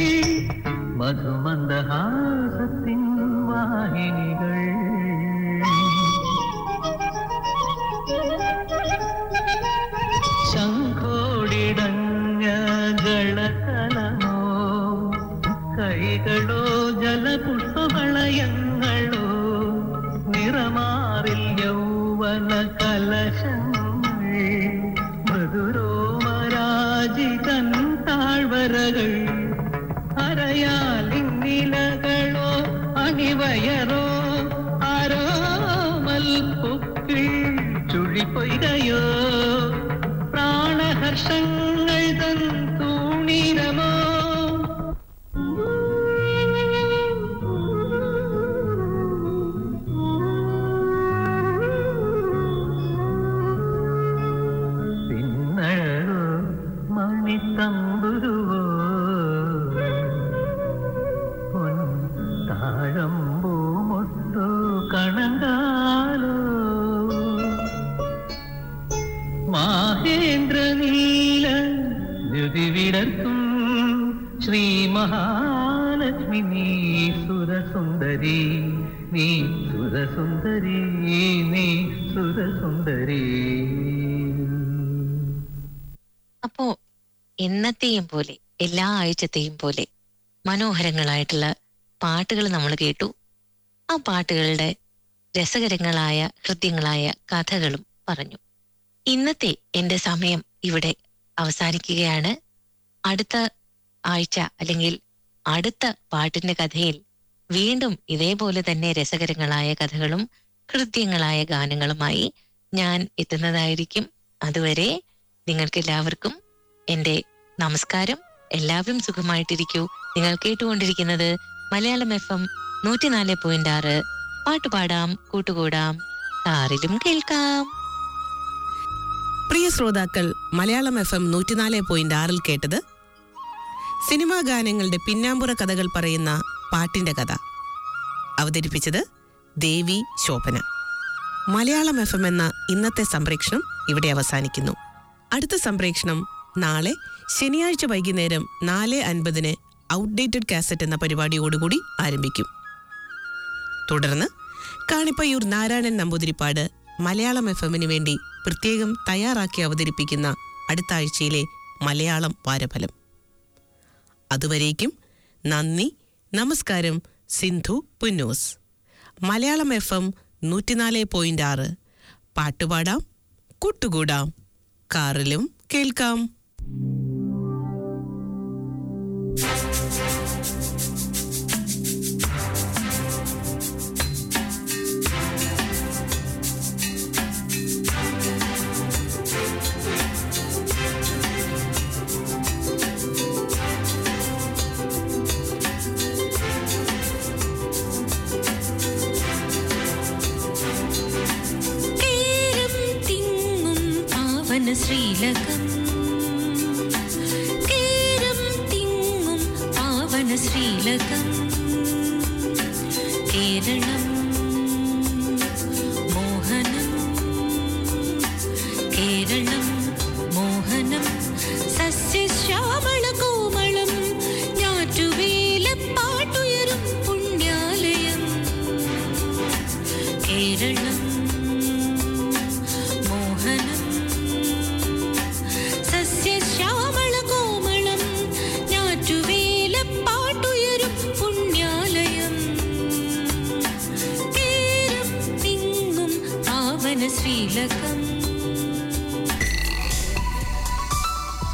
മധുമന്ദഹാസത്തിൻ വാഹിനികൾ ശംഖോടിടഞ്ഞ താമരകൾ അരയാൽ ഇന്നിലകളോ അണിവയറോ ആരോമൽ പൊക്കിൾ ചുഴിപ്പൊയ്കയോ പ്രാണഹർഷങ്ങൾ തൻ തൂണിരമോ പിന്നഴകോ മണിത്തമ്പുരുവോ പൊൻ താഴമ്പൂ മുട്ടു കണങ്കാലോ മാഹേന്ദ്രനീല ദ്യുതി വിടർത്തും ശ്രീ മഹാലക്ഷ്മി നീ സുരസുന്ദരി നീ സുരസുന്ദരി നീ സുരസുന്ദരി അപ്പോ എന്നത്തെയും പോലെ എല്ലാ ആഴ്ചത്തെയും പോലെ മനോഹരങ്ങളായിട്ടുള്ള പാട്ടുകൾ നമ്മൾ കേട്ടു ആ പാട്ടുകളുടെ രസകരങ്ങളായ ഹൃദ്യങ്ങളായ കഥകളും പറഞ്ഞു ഇന്നത്തെ എന്റെ സമയം ഇവിടെ അവസാനിക്കുകയാണ് അടുത്ത ആഴ്ച അല്ലെങ്കിൽ അടുത്ത പാട്ടിന്റെ കഥയിൽ വീണ്ടും ഇതേപോലെ തന്നെ രസകരങ്ങളായ കഥകളും ഹൃദ്യങ്ങളായ ഗാനങ്ങളുമായി ഞാൻ എത്തുന്നതായിരിക്കും അതുവരെ നിങ്ങൾക്ക് എല്ലാവർക്കും എന്റെ നമസ്കാരം എല്ലാവരും സുഖമായിട്ടിരിക്കൂ നിങ്ങൾ കേട്ടുകൊണ്ടിരിക്കുന്നത് മലയാളം എഫ് എം നൂറ്റിനാല് പോയിന്റ് ആറ് പാട്ടുപാടാം കൂട്ടുകൂടാം കാറിലും കേൾക്കാം പ്രിയ ശ്രോതാക്കൾ മലയാളം എഫ് എം നൂറ്റിനാല് പോയിന്റ് ആറിൽ കേട്ടത് സിനിമാ ഗാനങ്ങളുടെ പിന്നാമ്പുറ കഥകൾ പറയുന്ന പാട്ടിന്റെ കഥ അവതരിപ്പിച്ചത് ദേവി ശോഭന മലയാളം എഫ് എം എന്ന ഇന്നത്തെ സംപ്രേക്ഷണം ഇവിടെ അവസാനിക്കുന്നു അടുത്ത സംപ്രേക്ഷണം നാളെ ശനിയാഴ്ച വൈകുന്നേരം നാല് അൻപതിന് ഔട്ട്ഡേറ്റഡ് കാസറ്റ് എന്ന പരിപാടിയോടുകൂടി ആരംഭിക്കും തുടർന്ന് കാണിപ്പയ്യൂർ നാരായണൻ നമ്പൂതിരിപ്പാട് മലയാളം എഫ് എമ്മിന് വേണ്ടി പ്രത്യേകം തയ്യാറാക്കി അവതരിപ്പിക്കുന്ന അടുത്ത ആഴ്ചയിലെ മലയാളം വാരഫലം അതുവരേക്കും നന്ദി നമസ്കാരം സിന്ധു പുന്നൂസ് മലയാളം എഫ് എം നൂറ്റിനാല് പോയിന്റ് ആറ് പാട്ടുപാടാം കൂട്ടുകൂടാം കാറിലും കേൾക്കാം കേരം തിങ്ങും പാവന ശ്രീലകം കേരം തിങ്ങും പാവന ശ്രീലകം കേരളം